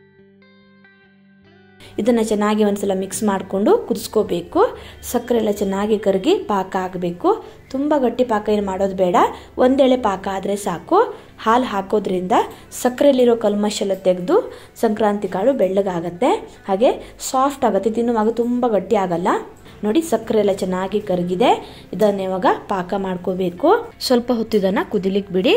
ಇದನ್ನು ಚೆನ್ನಾಗಿ ಒಂದ್ಸಲ ಮಿಕ್ಸ್ ಮಾಡಿಕೊಂಡು ಕುದಿಸ್ಕೋಬೇಕು ಸಕ್ಕರೆ ಎಲ್ಲ ಚೆನ್ನಾಗಿ ಕರಗಿ ಪಾಕ ಆಗಬೇಕು ತುಂಬ ಗಟ್ಟಿ ಪಾಕ ಏನು ಮಾಡೋದು ಬೇಡ ಒಂದೆಳೆ ಪಾಕ ಆದರೆ ಸಾಕು ಹಾಲು ಹಾಕೋದ್ರಿಂದ ಸಕ್ಕರೆಯಲ್ಲಿರೋ ಕಲ್ಮಶ ಎಲ್ಲ ತೆಗೆದು ಸಂಕ್ರಾಂತಿ ಕಾಳು ಬೆಳ್ಳಗಾಗತ್ತೆ ಹಾಗೆ ಸಾಫ್ಟ್ ಆಗುತ್ತೆ ತಿನ್ನುವಾಗ ತುಂಬ ಗಟ್ಟಿ ಆಗಲ್ಲ ನೋಡಿ ಸಕ್ಕರೆ ಎಲ್ಲ ಚೆನ್ನಾಗಿ ಕರಗಿದೆ ಇದನ್ನ ಇವಾಗ ಪಾಕ ಮಾಡ್ಕೋಬೇಕು ಸ್ವಲ್ಪ ಹೊತ್ತು ಇದನ್ನು ಕುದಿಲಿಕ್ಕೆ ಬಿಡಿ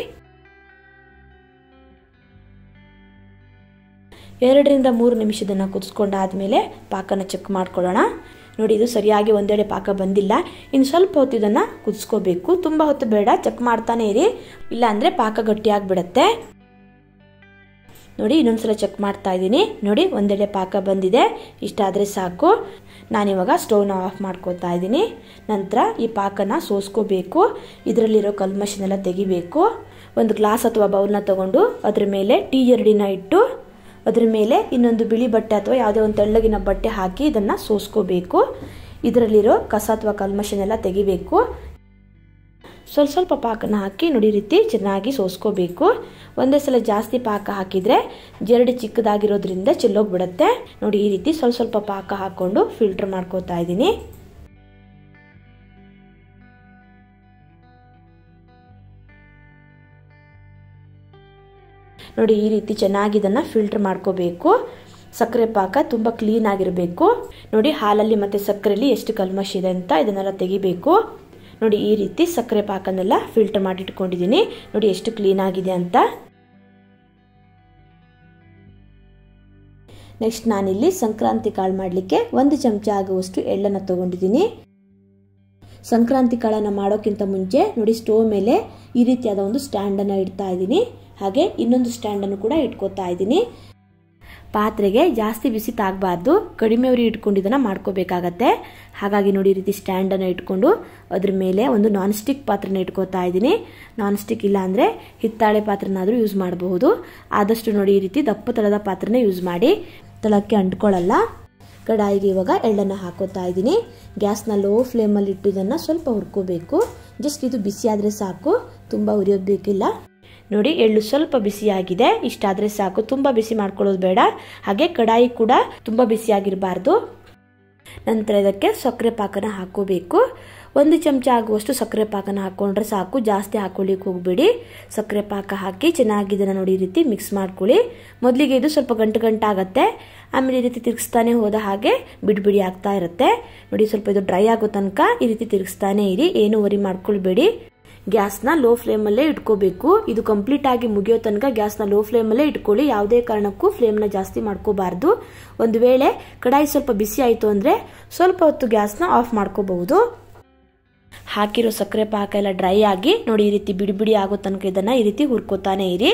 ಎರಡರಿಂದ ಮೂರು ನಿಮಿಷದನ್ನು ಕುದಿಸ್ಕೊಂಡಾದ್ಮೇಲೆ ಪಾಕನ ಚೆಕ್ ಮಾಡ್ಕೊಳ್ಳೋಣ ನೋಡಿ ಇದು ಸರಿಯಾಗಿ ಒಂದೆಡೆ ಪಾಕ ಬಂದಿಲ್ಲ ಇನ್ನು ಸ್ವಲ್ಪ ಹೊತ್ತು ಇದನ್ನು ಕುದಿಸ್ಕೋಬೇಕು ತುಂಬ ಹೊತ್ತು ಬೇಡ ಚೆಕ್ ಮಾಡ್ತಾನೆ ಇರಿ ಇಲ್ಲ ಅಂದರೆ ಪಾಕ ಗಟ್ಟಿಯಾಗಿಬಿಡತ್ತೆ ನೋಡಿ ಇನ್ನೊಂದ್ಸಲ ಚೆಕ್ ಮಾಡ್ತಾ ಇದ್ದೀನಿ ನೋಡಿ ಒಂದೆಡೆ ಪಾಕ ಬಂದಿದೆ ಇಷ್ಟಾದರೆ ಸಾಕು ನಾನಿವಾಗ ಸ್ಟವ್ನ ಆಫ್ ಮಾಡ್ಕೋತಾ ಇದ್ದೀನಿ ನಂತರ ಈ ಪಾಕನ ಸೋಸ್ಕೋಬೇಕು ಇದರಲ್ಲಿರೋ ಕಲ್ಮಶನೆಲ್ಲ ತೆಗಿಬೇಕು ಒಂದು ಗ್ಲಾಸ್ ಅಥವಾ ಬೌಲ್ನ ತಗೊಂಡು ಅದ್ರ ಮೇಲೆ ಟೀ ಎರಡಿನ ಇಟ್ಟು ಅದ್ರ ಮೇಲೆ ಇನ್ನೊಂದು ಬಿಳಿ ಬಟ್ಟೆ ಅಥವಾ ಯಾವುದೇ ಒಂದು ತೆಳ್ಳಗಿನ ಬಟ್ಟೆ ಹಾಕಿ ಇದನ್ನು ಸೋಸ್ಕೋಬೇಕು ಇದರಲ್ಲಿರೋ ಕಸ ಅಥವಾ ಕಲ್ಮಶನೆಲ್ಲ ತೆಗಿಬೇಕು ಸ್ವಲ್ಪ ಸ್ವಲ್ಪ ಪಾಕನ ಹಾಕಿ ನೋಡಿ ರೀತಿ ಚೆನ್ನಾಗಿ ಸೋಸ್ಕೋಬೇಕು ಒಂದೇ ಸಲ ಜಾಸ್ತಿ ಪಾಕ ಹಾಕಿದರೆ ಜರಡಿ ಚಿಕ್ಕದಾಗಿರೋದ್ರಿಂದ ಚೆಲ್ಲೋಗ್ಬಿಡುತ್ತೆ ನೋಡಿ ಈ ರೀತಿ ಸ್ವಲ್ಪ ಸ್ವಲ್ಪ ಪಾಕ ಹಾಕ್ಕೊಂಡು ಫಿಲ್ಟರ್ ಮಾಡ್ಕೋತಾ ಇದ್ದೀನಿ ನೋಡಿ ಈ ರೀತಿ ಚೆನ್ನಾಗಿ ಇದನ್ನು ಫಿಲ್ಟರ್ ಮಾಡ್ಕೋಬೇಕು ಸಕ್ಕರೆ ಪಾಕ ತುಂಬ ಕ್ಲೀನ್ ಆಗಿರಬೇಕು ನೋಡಿ ಹಾಲಲ್ಲಿ ಮತ್ತು ಸಕ್ಕರೆಯಲ್ಲಿ ಎಷ್ಟು ಕಲ್ಮಶ ಇದೆ ಅಂತ ಇದನ್ನೆಲ್ಲ ತೆಗಿಬೇಕು ನೋಡಿ ಈ ರೀತಿ ಸಕ್ಕರೆ ಪಾಕನೆಲ್ಲ ಫಿಲ್ಟರ್ ಮಾಡಿ ಇಟ್ಕೊಂಡಿದ್ದೀನಿ ನೋಡಿ ಎಷ್ಟು ಕ್ಲೀನ್ ಆಗಿದೆ ಅಂತ ನೆಕ್ಸ್ಟ್ ನಾನಿಲ್ಲಿ ಸಂಕ್ರಾಂತಿ ಕಾಳು ಮಾಡಲಿಕ್ಕೆ ಒಂದು ಚಮಚ ಆಗುವಷ್ಟು ಎಳ್ಳನ್ನು ತಗೊಂಡಿದ್ದೀನಿ ಸಂಕ್ರಾಂತಿ ಕಾಳನ್ನು ಮಾಡೋಕ್ಕಿಂತ ಮುಂಚೆ ನೋಡಿ ಸ್ಟೋವ್ ಮೇಲೆ ಈ ರೀತಿಯಾದ ಒಂದು ಸ್ಟ್ಯಾಂಡನ್ನು ಇಡ್ತಾ ಇದ್ದೀನಿ ಹಾಗೆ ಇನ್ನೊಂದು ಸ್ಟ್ಯಾಂಡನ್ನು ಕೂಡ ಇಟ್ಕೋತಾ ಇದ್ದೀನಿ ಪಾತ್ರೆಗೆ ಜಾಸ್ತಿ ಬಿಸಿ ತಾಗಬಾರ್ದು ಕಡಿಮೆ ಉರಿ ಇಟ್ಕೊಂಡು ಇದನ್ನು ಮಾಡ್ಕೋಬೇಕಾಗತ್ತೆ ಹಾಗಾಗಿ ನೋಡಿ ಈ ರೀತಿ ಸ್ಟ್ಯಾಂಡನ್ನು ಇಟ್ಕೊಂಡು ಅದ್ರ ಮೇಲೆ ಒಂದು ನಾನ್ ಸ್ಟಿಕ್ ಪಾತ್ರೆನ ಇಟ್ಕೋತಾ ಇದ್ದೀನಿ ನಾನ್ ಸ್ಟಿಕ್ ಇಲ್ಲ ಅಂದರೆ ಹಿತ್ತಾಳೆ ಪಾತ್ರೆನಾದರೂ ಯೂಸ್ ಮಾಡಬಹುದು ಆದಷ್ಟು ನೋಡಿ ಈ ರೀತಿ ದಪ್ಪ ತಳದ ಪಾತ್ರೆನೇ ಯೂಸ್ ಮಾಡಿ ತಳಕ್ಕೆ ಅಂಟ್ಕೊಳ್ಳಲ್ಲ ಕಡಾಯಿಗೆ ಇವಾಗ ಎಳ್ಳನ್ನು ಹಾಕೋತಾ ಇದ್ದೀನಿ ಗ್ಯಾಸ್ನ ಲೋ ಫ್ಲೇಮಲ್ಲಿ ಇಟ್ಟು ಇದನ್ನು ಸ್ವಲ್ಪ ಹುರ್ಕೋಬೇಕು ಜಸ್ಟ್ ಇದು ಬಿಸಿ ಆದರೆ ಸಾಕು ತುಂಬ ಉರಿಯೋದು ಬೇಕಿಲ್ಲ ನೋಡಿ ಎಳ್ಳು ಸ್ವಲ್ಪ ಬಿಸಿಯಾಗಿದೆ ಇಷ್ಟಾದರೆ ಸಾಕು ತುಂಬ ಬಿಸಿ ಮಾಡ್ಕೊಳ್ಳೋದು ಬೇಡ ಹಾಗೆ ಕಡಾಯಿ ಕೂಡ ತುಂಬ ಬಿಸಿಯಾಗಿರಬಾರ್ದು ನಂತರ ಇದಕ್ಕೆ ಸಕ್ಕರೆ ಪಾಕನ ಹಾಕೋಬೇಕು ಒಂದು ಚಮಚ ಆಗುವಷ್ಟು ಸಕ್ಕರೆ ಪಾಕನ ಹಾಕ್ಕೊಂಡ್ರೆ ಸಾಕು ಜಾಸ್ತಿ ಹಾಕೊಳ್ಳಿಕ್ಕೆ ಹೋಗ್ಬೇಡಿ ಸಕ್ಕರೆ ಪಾಕ ಹಾಕಿ ಚೆನ್ನಾಗಿ ಇದನ್ನು ನೋಡಿ ಈ ರೀತಿ ಮಿಕ್ಸ್ ಮಾಡ್ಕೊಳ್ಳಿ ಮೊದಲಿಗೆ ಇದು ಸ್ವಲ್ಪ ಗಂಟು ಗಂಟಾಗತ್ತೆ ಆಮೇಲೆ ಈ ರೀತಿ ತಿರುಗಿಸ್ತಾನೆ ಹೋದ ಹಾಗೆ ಬಿಡಿ ಆಗ್ತಾ ಇರುತ್ತೆ ನೋಡಿ ಸ್ವಲ್ಪ ಇದು ಡ್ರೈ ಆಗೋ ತನಕ ಈ ರೀತಿ ತಿರುಗಿಸ್ತಾನೆ ಇರಿ ಏನು ವರಿ ಮಾಡ್ಕೊಳ್ಬೇಡಿ ಗ್ಯಾಸ್ನ ಲೋ ಫ್ಲೇಮಲ್ಲೇ ಇಟ್ಕೋಬೇಕು ಇದು ಕಂಪ್ಲೀಟ್ ಆಗಿ ಮುಗಿಯೋ ತನಕ ಗ್ಯಾಸ್ನ ಲೋ ಫ್ಲೇಮಲ್ಲೇ ಇಟ್ಕೊಳ್ಳಿ ಯಾವುದೇ ಕಾರಣಕ್ಕೂ ಫ್ಲೇಮ್ನ ಜಾಸ್ತಿ ಮಾಡ್ಕೋಬಾರ್ದು ಒಂದು ವೇಳೆ ಕಡಾಯಿ ಸ್ವಲ್ಪ ಬಿಸಿ ಆಯಿತು ಅಂದರೆ ಸ್ವಲ್ಪ ಹೊತ್ತು ಗ್ಯಾಸ್ನ ಆಫ್ ಮಾಡ್ಕೋಬಹುದು ಹಾಕಿರೋ ಸಕ್ಕರೆ ಪಾಕ ಎಲ್ಲ ಡ್ರೈ ಆಗಿ ನೋಡಿ ಈ ರೀತಿ ಬಿಡಿ ಬಿಡಿ ಆಗೋ ತನಕ ಇದನ್ನ ಈ ರೀತಿ ಹುರ್ಕೋತಾನೆ ಇರಿ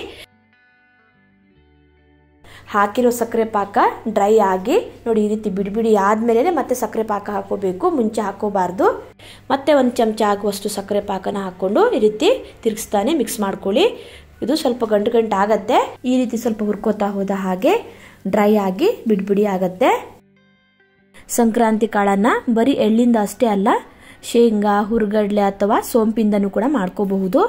ಹಾಕಿರೋ ಸಕ್ಕರೆ ಪಾಕ ಡ್ರೈ ಆಗಿ ನೋಡಿ ಈ ರೀತಿ ಬಿಡಿ ಬಿಡಿ ಆದಮೇಲೆ ಮತ್ತೆ ಸಕ್ಕರೆ ಪಾಕ ಹಾಕೋಬೇಕು ಮುಂಚೆ ಹಾಕೋಬಾರ್ದು ಮತ್ತೆ ಒಂದು ಚಮಚ ಆಗುವಷ್ಟು ಸಕ್ಕರೆ ಪಾಕನ ಹಾಕ್ಕೊಂಡು ಈ ರೀತಿ ತಿರುಗಿಸ್ತಾನೆ ಮಿಕ್ಸ್ ಮಾಡ್ಕೊಳ್ಳಿ ಇದು ಸ್ವಲ್ಪ ಗಂಟು ಗಂಟು ಆಗತ್ತೆ ಈ ರೀತಿ ಸ್ವಲ್ಪ ಹುರ್ಕೋತಾ ಹೋದ ಹಾಗೆ ಡ್ರೈ ಆಗಿ ಬಿಡ್ಬಿಡಿ ಆಗತ್ತೆ ಸಂಕ್ರಾಂತಿ ಕಾಳನ್ನು ಬರೀ ಎಳ್ಳಿಂದ ಅಷ್ಟೇ ಅಲ್ಲ ಶೇಂಗಾ ಹುರ್ಗಡ್ಲೆ ಅಥವಾ ಸೋಂಪಿಂದನೂ ಕೂಡ ಮಾಡ್ಕೋಬಹುದು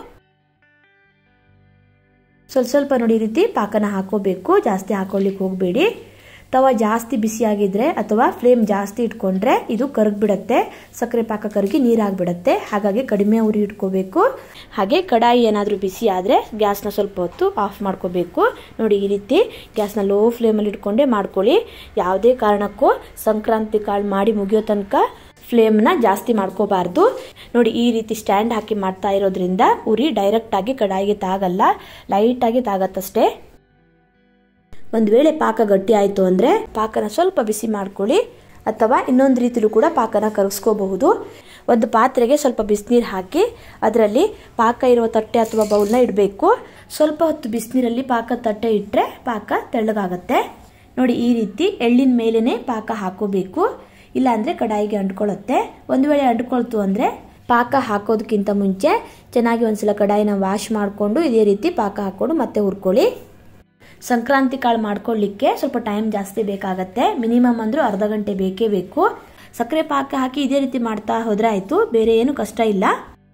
ಸ್ವಲ್ಪ ಸ್ವಲ್ಪ ನೋಡಿ ಈ ರೀತಿ ಪಾಕನ ಹಾಕೋಬೇಕು ಜಾಸ್ತಿ ಹಾಕೊಳ್ಳಿಕ್ಕೆ ಹೋಗಬೇಡಿ ತವ ಜಾಸ್ತಿ ಬಿಸಿಯಾಗಿದ್ರೆ ಅಥವಾ ಫ್ಲೇಮ್ ಜಾಸ್ತಿ ಇಟ್ಕೊಂಡ್ರೆ ಇದು ಕರಗ್ಬಿಡತ್ತೆ ಸಕ್ಕರೆ ಪಾಕ ಕರಗಿ ನೀರಾಗ್ಬಿಡತ್ತೆ ಹಾಗಾಗಿ ಕಡಿಮೆ ಉರಿ ಇಟ್ಕೋಬೇಕು ಹಾಗೆ ಕಡಾಯಿ ಏನಾದರೂ ಬಿಸಿ ಆದರೆ ಗ್ಯಾಸ್ನ ಸ್ವಲ್ಪ ಹೊತ್ತು ಆಫ್ ಮಾಡ್ಕೋಬೇಕು ನೋಡಿ ಈ ರೀತಿ ಗ್ಯಾಸ್ನ ಲೋ ಫ್ಲೇಮಲ್ಲಿ ಇಟ್ಕೊಂಡೇ ಮಾಡ್ಕೊಳ್ಳಿ ಯಾವುದೇ ಕಾರಣಕ್ಕೂ ಸಂಕ್ರಾಂತಿ ಕಾಳು ಮಾಡಿ ಮುಗಿಯೋ ತನಕ ಫ್ಲೇಮ್ನ ಜಾಸ್ತಿ ಮಾಡ್ಕೋಬಾರ್ದು ನೋಡಿ ಈ ರೀತಿ ಸ್ಟ್ಯಾಂಡ್ ಹಾಕಿ ಮಾಡ್ತಾ ಇರೋದ್ರಿಂದ ಉರಿ ಡೈರೆಕ್ಟ್ ಆಗಿ ಕಡಾಯಿಗೆ ತಾಗಲ್ಲ ಲೈಟಾಗಿ ತಾಗತ್ತಷ್ಟೇ ಒಂದು ವೇಳೆ ಪಾಕ ಗಟ್ಟಿ ಆಯಿತು ಅಂದರೆ ಪಾಕನ ಸ್ವಲ್ಪ ಬಿಸಿ ಮಾಡ್ಕೊಳ್ಳಿ ಅಥವಾ ಇನ್ನೊಂದು ರೀತಿಲೂ ಕೂಡ ಪಾಕನ ಕರಗಿಸ್ಕೋಬಹುದು ಒಂದು ಪಾತ್ರೆಗೆ ಸ್ವಲ್ಪ ಬಿಸಿನೀರು ಹಾಕಿ ಅದರಲ್ಲಿ ಪಾಕ ಇರುವ ತಟ್ಟೆ ಅಥವಾ ಬೌಲ್ನ ಇಡಬೇಕು ಸ್ವಲ್ಪ ಹೊತ್ತು ಬಿಸಿನೀರಲ್ಲಿ ಪಾಕ ತಟ್ಟೆ ಇಟ್ಟರೆ ಪಾಕ ತೆಳ್ಳಗಾಗತ್ತೆ ನೋಡಿ ಈ ರೀತಿ ಎಳ್ಳಿನ ಮೇಲೇ ಪಾಕ ಹಾಕೋಬೇಕು ಇಲ್ಲಾಂದರೆ ಕಡಾಯಿಗೆ ಅಂಟ್ಕೊಳ್ಳುತ್ತೆ ಒಂದು ವೇಳೆ ಅಂಟ್ಕೊಳ್ತು ಅಂದರೆ ಪಾಕ ಹಾಕೋದಕ್ಕಿಂತ ಮುಂಚೆ ಚೆನ್ನಾಗಿ ಒಂದ್ಸಲ ಕಡಾಯಿನ ವಾಶ್ ಮಾಡಿಕೊಂಡು ಇದೇ ರೀತಿ ಪಾಕ ಹಾಕ್ಕೊಂಡು ಮತ್ತೆ ಹುರ್ಕೊಳ್ಳಿ ಸಂಕ್ರಾಂತಿ ಕಾಳು ಮಾಡ್ಕೊಳ್ಳಿಕ್ಕೆ ಸ್ವಲ್ಪ ಟೈಮ್ ಜಾಸ್ತಿ ಬೇಕಾಗತ್ತೆ ಮಿನಿಮಮ್ ಅಂದರೂ ಅರ್ಧ ಗಂಟೆ ಬೇಕೇ ಬೇಕು ಸಕ್ಕರೆ ಪಾಕ ಹಾಕಿ ಇದೇ ರೀತಿ ಮಾಡ್ತಾ ಹೋದ್ರೆ ಆಯಿತು ಬೇರೆ ಏನು ಕಷ್ಟ ಇಲ್ಲ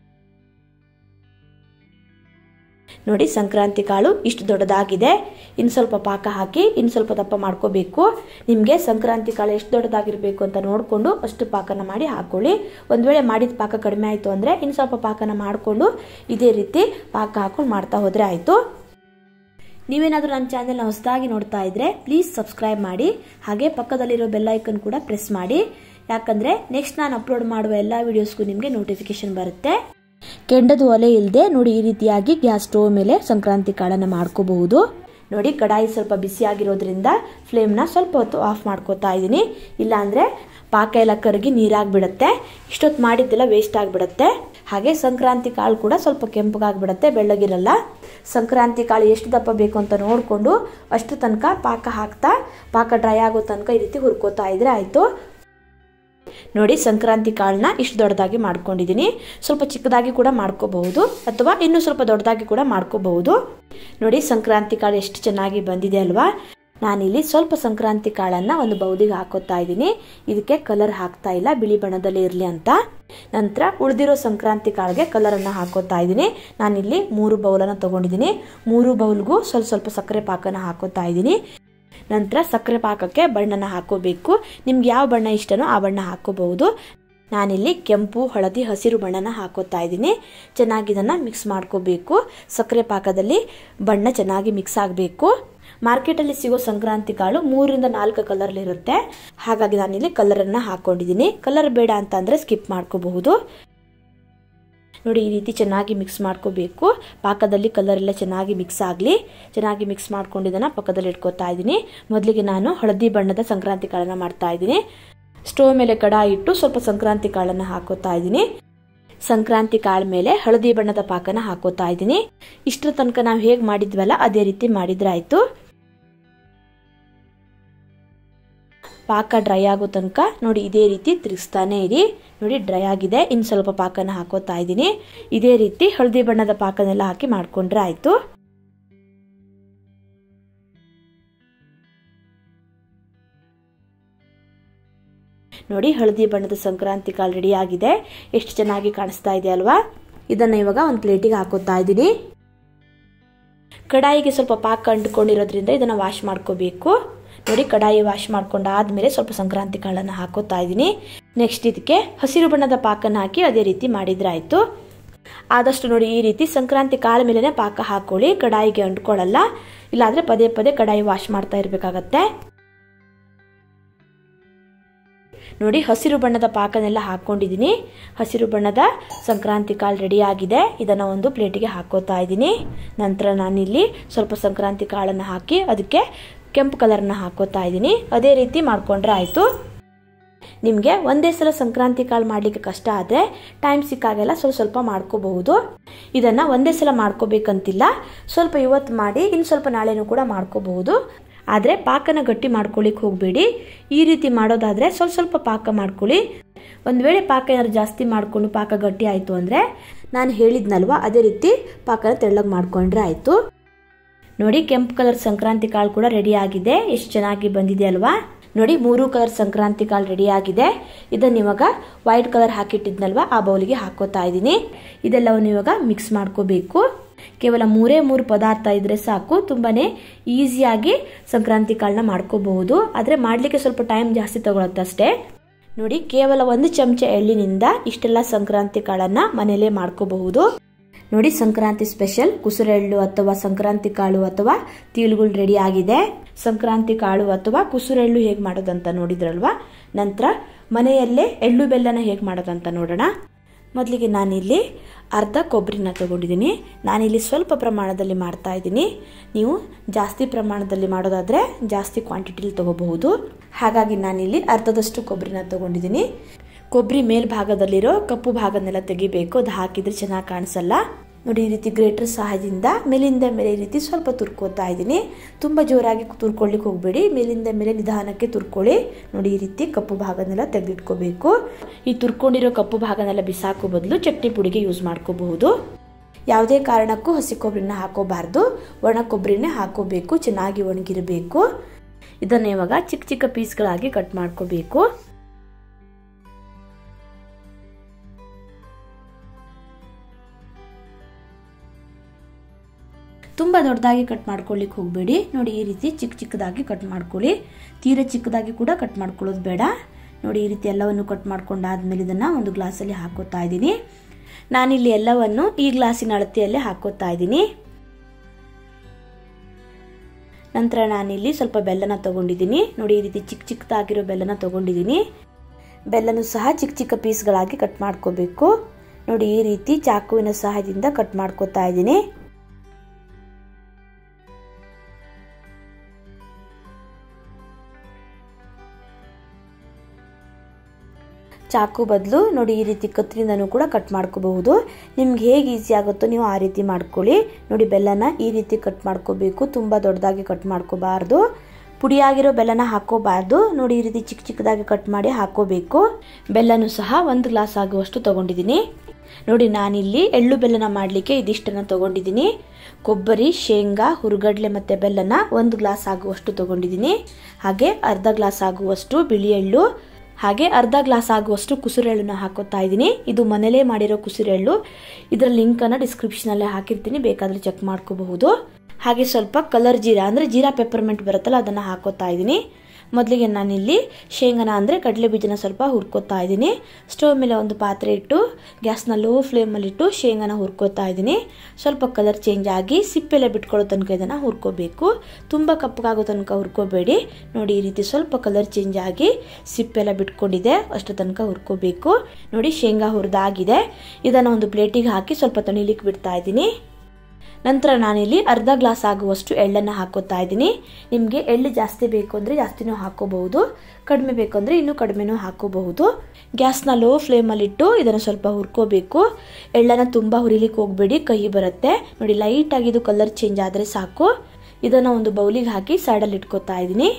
ನೋಡಿ ಸಂಕ್ರಾಂತಿ ಕಾಳು ಇಷ್ಟು ದೊಡ್ಡದಾಗಿದೆ ಇನ್ನು ಸ್ವಲ್ಪ ಪಾಕ ಹಾಕಿ ಇನ್ನು ಸ್ವಲ್ಪ ದಪ್ಪ ಮಾಡ್ಕೋಬೇಕು ನಿಮಗೆ ಸಂಕ್ರಾಂತಿ ಕಾಳು ಎಷ್ಟು ದೊಡ್ಡದಾಗಿರಬೇಕು ಅಂತ ನೋಡಿಕೊಂಡು ಅಷ್ಟು ಪಾಕನ ಮಾಡಿ ಹಾಕೊಳ್ಳಿ ಒಂದು ವೇಳೆ ಮಾಡಿದ ಪಾಕ ಕಡಿಮೆ ಆಯಿತು ಅಂದರೆ ಇನ್ನು ಸ್ವಲ್ಪ ಪಾಕನ ಮಾಡಿಕೊಂಡು ಇದೇ ರೀತಿ ಪಾಕ ಹಾಕೊಂಡು ಮಾಡ್ತಾ ಹೋದರೆ ಆಯಿತು ನೀವೇನಾದರೂ ನನ್ನ ಚಾನೆಲ್ನ ಹೊಸದಾಗಿ ನೋಡ್ತಾ ಇದ್ರೆ ಪ್ಲೀಸ್ ಸಬ್ಸ್ಕ್ರೈಬ್ ಮಾಡಿ ಹಾಗೆ ಪಕ್ಕದಲ್ಲಿರೋ ಬೆಲ್ಲೈಕನ್ ಕೂಡ ಪ್ರೆಸ್ ಮಾಡಿ ಯಾಕಂದರೆ ನೆಕ್ಸ್ಟ್ ನಾನು ಅಪ್ಲೋಡ್ ಮಾಡುವ ಎಲ್ಲ ವೀಡಿಯೋಸ್ಗೂ ನಿಮಗೆ ನೋಟಿಫಿಕೇಶನ್ ಬರುತ್ತೆ ಕೆಂಡದ ಒಲೆ ಇಲ್ಲದೆ ನೋಡಿ ಈ ರೀತಿಯಾಗಿ ಗ್ಯಾಸ್ ಸ್ಟೋವ್ ಮೇಲೆ ಸಂಕ್ರಾಂತಿ ಕಾಳನ್ನು ಮಾಡ್ಕೋಬಹುದು ನೋಡಿ ಕಡಾಯಿ ಸ್ವಲ್ಪ ಬಿಸಿ ಆಗಿರೋದ್ರಿಂದ ಫ್ಲೇಮ್ನ ಸ್ವಲ್ಪ ಹೊತ್ತು ಆಫ್ ಮಾಡ್ಕೋತಾ ಇದ್ದೀನಿ ಇಲ್ಲಾಂದರೆ ಪಾಕ ಎಲ್ಲ ಕರಗಿ ನೀರಾಗ್ಬಿಡುತ್ತೆ ಇಷ್ಟೊತ್ತು ಮಾಡಿದ್ದೆಲ್ಲ ವೇಸ್ಟ್ ಆಗಿಬಿಡುತ್ತೆ ಹಾಗೆ ಸಂಕ್ರಾಂತಿ ಕಾಳು ಕೂಡ ಸ್ವಲ್ಪ ಕೆಂಪಗಾಗ್ಬಿಡುತ್ತೆ ಬೆಳ್ಳಗಿರಲ್ಲ ಸಂಕ್ರಾಂತಿ ಕಾಳು ಎಷ್ಟು ದಪ್ಪ ಬೇಕು ಅಂತ ನೋಡಿಕೊಂಡು ಅಷ್ಟು ತನಕ ಪಾಕ ಹಾಕ್ತಾ ಪಾಕ ಡ್ರೈ ಆಗೋ ತನಕ ಈ ರೀತಿ ಹುರ್ಕೋತಾ ಇದ್ರೆ ಆಯಿತು ನೋಡಿ ಸಂಕ್ರಾಂತಿ ಕಾಳನ್ನ ಇಷ್ಟು ದೊಡ್ಡದಾಗಿ ಮಾಡ್ಕೊಂಡಿದ್ದೀನಿ ಸ್ವಲ್ಪ ಚಿಕ್ಕದಾಗಿ ಕೂಡ ಮಾಡ್ಕೋಬಹುದು ಅಥವಾ ಇನ್ನೂ ಸ್ವಲ್ಪ ದೊಡ್ಡದಾಗಿ ಕೂಡ ಮಾಡ್ಕೋಬಹುದು ನೋಡಿ ಸಂಕ್ರಾಂತಿ ಕಾಳು ಎಷ್ಟು ಚೆನ್ನಾಗಿ ಬಂದಿದೆ ಅಲ್ವಾ ನಾನಿಲ್ಲಿ ಸ್ವಲ್ಪ ಸಂಕ್ರಾಂತಿ ಕಾಳನ್ನು ಒಂದು ಬೌಲಿಗೆ ಹಾಕೋತಾ ಇದ್ದೀನಿ ಇದಕ್ಕೆ ಕಲರ್ ಹಾಕ್ತಾ ಇಲ್ಲ ಬಿಳಿ ಬಣ್ಣದಲ್ಲಿ ಇರಲಿ ಅಂತ ನಂತರ ಉಳಿದಿರೋ ಸಂಕ್ರಾಂತಿ ಕಾಳಿಗೆ ಕಲರನ್ನು ಹಾಕೋತಾ ಇದ್ದೀನಿ ನಾನಿಲ್ಲಿ ಮೂರು ಬೌಲನ್ನು ತೊಗೊಂಡಿದ್ದೀನಿ ಮೂರು ಬೌಲ್ಗೂ ಸ್ವಲ್ಪ ಸ್ವಲ್ಪ ಸಕ್ಕರೆ ಪಾಕನ ಹಾಕೋತಾ ಇದ್ದೀನಿ ನಂತರ ಸಕ್ಕರೆ ಪಾಕಕ್ಕೆ ಬಣ್ಣನ ಹಾಕೋಬೇಕು ನಿಮ್ಗೆ ಯಾವ ಬಣ್ಣ ಇಷ್ಟನೋ ಆ ಬಣ್ಣ ಹಾಕೋಬಹುದು ನಾನಿಲ್ಲಿ ಕೆಂಪು ಹಳದಿ ಹಸಿರು ಬಣ್ಣನ ಹಾಕೋತಾ ಇದ್ದೀನಿ ಚೆನ್ನಾಗಿ ಇದನ್ನು ಮಿಕ್ಸ್ ಮಾಡ್ಕೋಬೇಕು ಸಕ್ಕರೆ ಪಾಕದಲ್ಲಿ ಬಣ್ಣ ಚೆನ್ನಾಗಿ ಮಿಕ್ಸ್ ಆಗಬೇಕು ಮಾರ್ಕೆಟಲ್ಲಿ ಸಿಗೋ ಸಂಕ್ರಾಂತಿ ಕಾಳು ಮೂರರಿಂದ ನಾಲ್ಕು ಕಲರ್ಲಿರುತ್ತೆ ಹಾಗಾಗಿ ನಾನಿಲ್ಲಿ ಕಲರನ್ನು ಹಾಕೊಂಡಿದ್ದೀನಿ ಕಲರ್ ಬೇಡ ಅಂತ ಅಂದರೆ ಸ್ಕಿಪ್ ಮಾಡ್ಕೋಬಹುದು ನೋಡಿ ಈ ರೀತಿ ಚೆನ್ನಾಗಿ ಮಿಕ್ಸ್ ಮಾಡ್ಕೋಬೇಕು ಪಾಕದಲ್ಲಿ ಕಲರ್ ಎಲ್ಲ ಚೆನ್ನಾಗಿ ಮಿಕ್ಸ್ ಆಗಲಿ ಚೆನ್ನಾಗಿ ಮಿಕ್ಸ್ ಮಾಡ್ಕೊಂಡಿದ್ದನ್ನು ಪಕ್ಕದಲ್ಲಿ ಇಟ್ಕೋತಾ ಇದ್ದೀನಿ ಮೊದಲಿಗೆ ನಾನು ಹಳದಿ ಬಣ್ಣದ ಸಂಕ್ರಾಂತಿ ಕಾಳನ್ನು ಮಾಡ್ತಾ ಇದ್ದೀನಿ ಸ್ಟೋವ್ ಮೇಲೆ ಕಡಾಯಿ ಇಟ್ಟು ಸ್ವಲ್ಪ ಸಂಕ್ರಾಂತಿ ಕಾಳನ್ನು ಹಾಕೋತಾ ಇದ್ದೀನಿ ಸಂಕ್ರಾಂತಿ ಕಾಳ ಮೇಲೆ ಹಳದಿ ಬಣ್ಣದ ಪಾಕನ ಹಾಕೋತಾ ಇದ್ದೀನಿ ಇಷ್ಟರ ತನಕ ನಾವು ಹೇಗೆ ಮಾಡಿದ್ವಲ್ಲ ಅದೇ ರೀತಿ ಮಾಡಿದ್ರೆ ಆಯಿತು ಪಾಕ ಡ್ರೈ ಆಗೋ ತನಕ ನೋಡಿ ಇದೇ ರೀತಿ ತಿರುಗಿಸ್ತಾನೆ ಇರಿ ನೋಡಿ ಡ್ರೈ ಆಗಿದೆ ಇನ್ನು ಸ್ವಲ್ಪ ಪಾಕನ ಹಾಕೋತಾ ಇದ್ದೀನಿ ಇದೇ ರೀತಿ ಹಳದಿ ಬಣ್ಣದ ಪಾಕನೆಲ್ಲ ಹಾಕಿ ಮಾಡ್ಕೊಂಡ್ರೆ ಆಯಿತು ನೋಡಿ ಹಳದಿ ಬಣ್ಣದ ಸಂಕ್ರಾಂತಿ ಕಾಳು ರೆಡಿ ಆಗಿದೆ ಎಷ್ಟು ಚೆನ್ನಾಗಿ ಕಾಣಿಸ್ತಾ ಇದೆ ಅಲ್ವಾ ಇದನ್ನು ಇವಾಗ ಒಂದು ಪ್ಲೇಟಿಗೆ ಹಾಕೋತಾ ಇದ್ದೀನಿ ಕಡಾಯಿಗೆ ಸ್ವಲ್ಪ ಪಾಕ ಅಂಟ್ಕೊಂಡಿರೋದ್ರಿಂದ ಇದನ್ನು ವಾಶ್ ಮಾಡ್ಕೋಬೇಕು ನೋಡಿ ಕಡಾಯಿ ವಾಶ್ ಮಾಡ್ಕೊಂಡಾದ್ಮೇಲೆ ಸ್ವಲ್ಪ ಸಂಕ್ರಾಂತಿ ಕಾಳನ್ನು ಹಾಕೋತಾ ಇದ್ದೀನಿ ನೆಕ್ಸ್ಟ್ ಇದಕ್ಕೆ ಹಸಿರು ಬಣ್ಣದ ಪಾಕನ ಹಾಕಿ ಅದೇ ರೀತಿ ಮಾಡಿದ್ರೆ ಆಯಿತು ಆದಷ್ಟು ನೋಡಿ ಈ ರೀತಿ ಸಂಕ್ರಾಂತಿ ಕಾಳ ಮೇಲೇ ಪಾಕ ಹಾಕೊಳ್ಳಿ ಕಡಾಯಿಗೆ ಅಂಟ್ಕೊಳ್ಳಲ್ಲ ಇಲ್ಲಾಂದರೆ ಪದೇ ಪದೇ ಕಡಾಯಿ ವಾಶ್ ಮಾಡ್ತಾ ಇರಬೇಕಾಗತ್ತೆ ನೋಡಿ ಹಸಿರು ಬಣ್ಣದ ಪಾಕನೆಲ್ಲ ಹಾಕ್ಕೊಂಡಿದ್ದೀನಿ ಹಸಿರು ಬಣ್ಣದ ಸಂಕ್ರಾಂತಿ ಕಾಳು ರೆಡಿ ಆಗಿದೆ ಇದನ್ನು ಒಂದು ಪ್ಲೇಟಿಗೆ ಹಾಕೋತಾ ಇದ್ದೀನಿ ನಂತರ ನಾನಿಲ್ಲಿ ಸ್ವಲ್ಪ ಸಂಕ್ರಾಂತಿ ಕಾಳನ್ನು ಹಾಕಿ ಅದಕ್ಕೆ ಕೆಂಪು ಕಲರ್ನ ಹಾಕೋತಾ ಇದ್ದೀನಿ ಅದೇ ರೀತಿ ಮಾಡಿಕೊಂಡ್ರೆ ಆಯಿತು ನಿಮಗೆ ಒಂದೇ ಸಲ ಸಂಕ್ರಾಂತಿ ಕಾಳು ಮಾಡಲಿಕ್ಕೆ ಕಷ್ಟ ಆದರೆ ಟೈಮ್ ಸಿಕ್ಕಾಗೆಲ್ಲ ಸ್ವಲ್ಪ ಸ್ವಲ್ಪ ಮಾಡ್ಕೋಬಹುದು ಇದನ್ನು ಒಂದೇ ಸಲ ಮಾಡ್ಕೋಬೇಕಂತಿಲ್ಲ ಸ್ವಲ್ಪ ಇವತ್ತು ಮಾಡಿ ಇನ್ನು ಸ್ವಲ್ಪ ನಾಳೆನೂ ಕೂಡ ಮಾಡ್ಕೋಬಹುದು ಆದರೆ ಪಾಕನ ಗಟ್ಟಿ ಮಾಡ್ಕೊಳ್ಳಿಕ್ಕೆ ಹೋಗಬೇಡಿ ಈ ರೀತಿ ಮಾಡೋದಾದರೆ ಸ್ವಲ್ಪ ಸ್ವಲ್ಪ ಪಾಕ ಮಾಡ್ಕೊಳ್ಳಿ ಒಂದು ವೇಳೆ ಪಾಕ ಏನಾದ್ರು ಜಾಸ್ತಿ ಮಾಡಿಕೊಂಡು ಪಾಕ ಗಟ್ಟಿ ಆಯಿತು ಅಂದರೆ ನಾನು ಹೇಳಿದ್ನಲ್ವ ಅದೇ ರೀತಿ ಪಾಕನ ತೆಳ್ಳಗೆ ಮಾಡ್ಕೊಂಡ್ರೆ ಆಯಿತು ನೋಡಿ ಕೆಂಪು ಕಲರ್ ಸಂಕ್ರಾಂತಿ ಕಾಳು ಕೂಡ ರೆಡಿ ಆಗಿದೆ ಎಷ್ಟು ಚೆನ್ನಾಗಿ ಬಂದಿದೆ ಅಲ್ವಾ ನೋಡಿ ಮೂರು ಕಲರ್ ಸಂಕ್ರಾಂತಿ ಕಾಳು ರೆಡಿ ಆಗಿದೆ ಇದನ್ನ ಇವಾಗ ವೈಟ್ ಕಲರ್ ಹಾಕಿಟ್ಟಿದ್ನಲ್ವಾ ಆ ಬೌಲಿಗೆ ಹಾಕೋತಾ ಇದ್ದೀನಿ ಇದೆಲ್ಲವನ್ನು ಇವಾಗ ಮಿಕ್ಸ್ ಮಾಡ್ಕೋಬೇಕು ಕೇವಲ ಮೂರೇ ಮೂರು ಪದಾರ್ಥ ಇದ್ರೆ ಸಾಕು ತುಂಬಾನೇ ಈಸಿಯಾಗಿ ಸಂಕ್ರಾಂತಿ ಕಾಳನ್ನ ಮಾಡ್ಕೋಬಹುದು ಆದರೆ ಮಾಡಲಿಕ್ಕೆ ಸ್ವಲ್ಪ ಟೈಮ್ ಜಾಸ್ತಿ ತಗೊಳತ್ತೆ ಅಷ್ಟೇ ನೋಡಿ ಕೇವಲ ಒಂದು ಚಮಚ ಎಳ್ಳಿನಿಂದ ಇಷ್ಟೆಲ್ಲ ಸಂಕ್ರಾಂತಿ ಕಾಳನ್ನ ಮನೆಯಲ್ಲೇ ಮಾಡ್ಕೋಬಹುದು ನೋಡಿ ಸಂಕ್ರಾಂತಿ ಸ್ಪೆಷಲ್ ಕುಸುರೆಳ್ಳು ಅಥವಾ ಸಂಕ್ರಾಂತಿ ಕಾಳು ಅಥವಾ ತೀಳುಗಳು ರೆಡಿ ಆಗಿದೆ ಸಂಕ್ರಾಂತಿ ಕಾಳು ಅಥವಾ ಕುಸುರೆಳ್ಳು ಹೇಗೆ ಮಾಡೋದಂತ ನೋಡಿದ್ರಲ್ವಾ ನಂತರ ಮನೆಯಲ್ಲೇ ಎಳ್ಳು ಬೆಲ್ಲನ ಹೇಗೆ ಮಾಡೋದಂತ ನೋಡೋಣ ಮೊದಲಿಗೆ ನಾನಿಲ್ಲಿ ಅರ್ಧ ಕೊಬ್ಬರಿನ ತಗೊಂಡಿದ್ದೀನಿ ನಾನಿಲ್ಲಿ ಸ್ವಲ್ಪ ಪ್ರಮಾಣದಲ್ಲಿ ಮಾಡ್ತಾ ಇದ್ದೀನಿ ನೀವು ಜಾಸ್ತಿ ಪ್ರಮಾಣದಲ್ಲಿ ಮಾಡೋದಾದರೆ ಜಾಸ್ತಿ ಕ್ವಾಂಟಿಟಿಲಿ ತಗೋಬಹುದು ಹಾಗಾಗಿ ನಾನಿಲ್ಲಿ ಅರ್ಧದಷ್ಟು ಕೊಬ್ಬರಿನ ತಗೊಂಡಿದ್ದೀನಿ ಕೊಬ್ಬರಿ ಮೇಲ್ಭಾಗದಲ್ಲಿರೋ ಕಪ್ಪು ಭಾಗನೆಲ್ಲ ತೆಗಿಬೇಕು ಅದು ಹಾಕಿದ್ರೆ ಚೆನ್ನಾಗಿ ಕಾಣಿಸಲ್ಲ ನೋಡಿ ಈ ರೀತಿ ಗ್ರೇಟರ್ ಸಹಾಯದಿಂದ ಮೇಲಿಂದ ಮೇಲೆ ಈ ರೀತಿ ಸ್ವಲ್ಪ ತುರ್ಕೋತಾ ಇದ್ದೀನಿ ತುಂಬ ಜೋರಾಗಿ ತುರ್ಕೊಳ್ಳಿಕ್ಕೆ ಹೋಗಬೇಡಿ ಮೇಲಿಂದ ಮೇಲೆ ನಿಧಾನಕ್ಕೆ ತುರ್ಕೊಳ್ಳಿ ನೋಡಿ ಈ ರೀತಿ ಕಪ್ಪು ಭಾಗನೆಲ್ಲ ತೆಗೆದಿಟ್ಕೋಬೇಕು ಈ ತುರ್ಕೊಂಡಿರೋ ಕಪ್ಪು ಭಾಗನೆಲ್ಲ ಬಿಸಾಕೋ ಬದಲು ಚಟ್ನಿ ಪುಡಿಗೆ ಯೂಸ್ ಮಾಡ್ಕೋಬಹುದು ಯಾವುದೇ ಕಾರಣಕ್ಕೂ ಹಸಿ ಕೊಬ್ಬರಿನ ಹಾಕೋಬಾರ್ದು ಒಣ ಕೊಬ್ಬರಿನೇ ಹಾಕೋಬೇಕು ಚೆನ್ನಾಗಿ ಒಣಗಿರಬೇಕು ಇದನ್ನು ಇವಾಗ ಚಿಕ್ಕ ಚಿಕ್ಕ ಪೀಸ್ಗಳಾಗಿ ಕಟ್ ಮಾಡ್ಕೋಬೇಕು ತುಂಬ ದೊಡ್ಡದಾಗಿ ಕಟ್ ಮಾಡ್ಕೊಳ್ಳಿಕ್ಕೆ ಹೋಗಬೇಡಿ ನೋಡಿ ಈ ರೀತಿ ಚಿಕ್ಕ ಚಿಕ್ಕದಾಗಿ ಕಟ್ ಮಾಡ್ಕೊಳ್ಳಿ ತೀರ ಚಿಕ್ಕದಾಗಿ ಕೂಡ ಕಟ್ ಮಾಡ್ಕೊಳ್ಳೋದು ಬೇಡ ನೋಡಿ ಈ ರೀತಿ ಎಲ್ಲವನ್ನು ಕಟ್ ಮಾಡ್ಕೊಂಡಾದ್ಮೇಲೆ ಇದನ್ನು ಒಂದು ಗ್ಲಾಸಲ್ಲಿ ಹಾಕೋತಾ ಇದ್ದೀನಿ ನಾನಿಲ್ಲಿ ಎಲ್ಲವನ್ನು ಈ ಗ್ಲಾಸಿನ ಅಳತೆಯಲ್ಲೇ ಹಾಕೋತಾ ಇದ್ದೀನಿ ನಂತರ ನಾನಿಲ್ಲಿ ಸ್ವಲ್ಪ ಬೆಲ್ಲನ ತಗೊಂಡಿದ್ದೀನಿ ನೋಡಿ ಈ ರೀತಿ ಚಿಕ್ಕ ಚಿಕ್ಕದಾಗಿರೋ ಬೆಲ್ಲನ ತಗೊಂಡಿದ್ದೀನಿ ಬೆಲ್ಲನೂ ಸಹ ಚಿಕ್ಕ ಚಿಕ್ಕ ಪೀಸ್ಗಳಾಗಿ ಕಟ್ ಮಾಡ್ಕೋಬೇಕು ನೋಡಿ ಈ ರೀತಿ ಚಾಕುವಿನ ಸಹಾಯದಿಂದ ಕಟ್ ಮಾಡ್ಕೋತಾ ಇದ್ದೀನಿ ಚಾಕು ಬದಲು ನೋಡಿ ಈ ರೀತಿ ಕತ್ತರಿಂದನೂ ಕೂಡ ಕಟ್ ಮಾಡ್ಕೋಬಹುದು ನಿಮ್ಗೆ ಹೇಗೆ ಈಸಿ ಆಗುತ್ತೋ ನೀವು ಆ ರೀತಿ ಮಾಡ್ಕೊಳ್ಳಿ ನೋಡಿ ಬೆಲ್ಲನ ಈ ರೀತಿ ಕಟ್ ಮಾಡ್ಕೋಬೇಕು ತುಂಬ ದೊಡ್ಡದಾಗಿ ಕಟ್ ಮಾಡ್ಕೋಬಾರ್ದು ಪುಡಿಯಾಗಿರೋ ಬೆಲ್ಲನ ಹಾಕೋಬಾರ್ದು ನೋಡಿ ಈ ರೀತಿ ಚಿಕ್ಕ ಚಿಕ್ಕದಾಗಿ ಕಟ್ ಮಾಡಿ ಹಾಕೋಬೇಕು ಬೆಲ್ಲನೂ ಸಹ ಒಂದು ಗ್ಲಾಸ್ ಆಗುವಷ್ಟು ತಗೊಂಡಿದ್ದೀನಿ ನೋಡಿ ನಾನಿಲ್ಲಿ ಎಳ್ಳು ಬೆಲ್ಲನ ಮಾಡಲಿಕ್ಕೆ ಇದಿಷ್ಟನ್ನು ತಗೊಂಡಿದ್ದೀನಿ ಕೊಬ್ಬರಿ ಶೇಂಗಾ ಹುರುಗಡ್ಲೆ ಮತ್ತು ಬೆಲ್ಲನ ಒಂದು ಗ್ಲಾಸ್ ಆಗುವಷ್ಟು ತಗೊಂಡಿದ್ದೀನಿ ಹಾಗೆ ಅರ್ಧ ಗ್ಲಾಸ್ ಆಗುವಷ್ಟು ಬಿಳಿ ಎಳ್ಳು ಹಾಗೆ ಅರ್ಧ ಗ್ಲಾಸ್ ಆಗುವಷ್ಟು ಕುಸುರೆಳ್ಳನ್ನ ಹಾಕೋತಾ ಇದ್ದೀನಿ ಇದು ಮನೇಲೇ ಮಾಡಿರೋ ಕುಸುರೆಳ್ಳು ಇದರ ಲಿಂಕನ್ನು ಡಿಸ್ಕ್ರಿಪ್ಷನಲ್ಲೇ ಹಾಕಿರ್ತೀನಿ ಬೇಕಾದರೆ ಚೆಕ್ ಮಾಡ್ಕೋಬಹುದು ಹಾಗೆ ಸ್ವಲ್ಪ ಕಲರ್ ಜೀರಾ ಅಂದರೆ ಜೀರಾ ಪೆಪ್ಪರ್ಮೆಂಟ್ ಬರುತ್ತಲ್ಲ ಅದನ್ನು ಹಾಕೋತಾ ಇದ್ದೀನಿ ಮೊದಲಿಗೆ ನಾನಿಲ್ಲಿ ಶೇಂಗಾನ ಅಂದರೆ ಕಡಲೆ ಬೀಜನ ಸ್ವಲ್ಪ ಹುರ್ಕೋತಾ ಇದ್ದೀನಿ ಸ್ಟವ್ ಮೇಲೆ ಒಂದು ಪಾತ್ರೆ ಇಟ್ಟು ಗ್ಯಾಸ್ನ ಲೋ ಫ್ಲೇಮಲ್ಲಿಟ್ಟು ಶೇಂಗಾನ ಹುರ್ಕೋತಾ ಇದ್ದೀನಿ ಸ್ವಲ್ಪ ಕಲರ್ ಚೇಂಜ್ ಆಗಿ ಸಿಪ್ಪೆಲ್ಲ ಬಿಟ್ಕೊಳ್ಳೋ ತನಕ ಇದನ್ನು ಹುರ್ಕೋಬೇಕು ತುಂಬ ಕಪ್ಪಗಾಗೋ ತನಕ ಹುರ್ಕೋಬೇಡಿ ನೋಡಿ ಈ ರೀತಿ ಸ್ವಲ್ಪ ಕಲರ್ ಚೇಂಜ್ ಆಗಿ ಸಿಪ್ಪೆಲ್ಲ ಬಿಟ್ಕೊಂಡಿದೆ ಅಷ್ಟು ತನಕ ಹುರ್ಕೋಬೇಕು ನೋಡಿ ಶೇಂಗಾ ಹುರಿದಾಗಿದೆ ಇದನ್ನು ಒಂದು ಪ್ಲೇಟಿಗೆ ಹಾಕಿ ಸ್ವಲ್ಪ ತಣಿಲಿಕ್ಕೆ ಬಿಡ್ತಾ ಇದ್ದೀನಿ ನಂತರ ನಾನಿಲ್ಲಿ ಅರ್ಧ ಗ್ಲಾಸ್ ಆಗುವಷ್ಟು ಎಳ್ಳನ್ನು ಹಾಕೋತಾ ಇದ್ದೀನಿ ನಿಮಗೆ ಎಳ್ಳು ಜಾಸ್ತಿ ಬೇಕು ಅಂದರೆ ಜಾಸ್ತಿನೂ ಹಾಕೋಬಹುದು ಕಡಿಮೆ ಬೇಕು ಅಂದರೆ ಇನ್ನೂ ಕಡಿಮೆನೂ ಹಾಕೋಬಹುದು ಗ್ಯಾಸ್ನ ಲೋ ಫ್ಲೇಮಲ್ಲಿಟ್ಟು ಇದನ್ನು ಸ್ವಲ್ಪ ಹುರ್ಕೋಬೇಕು ಎಳ್ಳನ್ನು ತುಂಬ ಹುರಿಲಿಕ್ಕೆ ಹೋಗಬೇಡಿ ಕಹಿ ಬರುತ್ತೆ ನೋಡಿ ಲೈಟಾಗಿ ಇದು ಕಲರ್ ಚೇಂಜ್ ಆದರೆ ಸಾಕು ಇದನ್ನು ಒಂದು ಬೌಲಿಗೆ ಹಾಕಿ ಸೈಡಲ್ಲಿ ಇಟ್ಕೋತಾ ಇದ್ದೀನಿ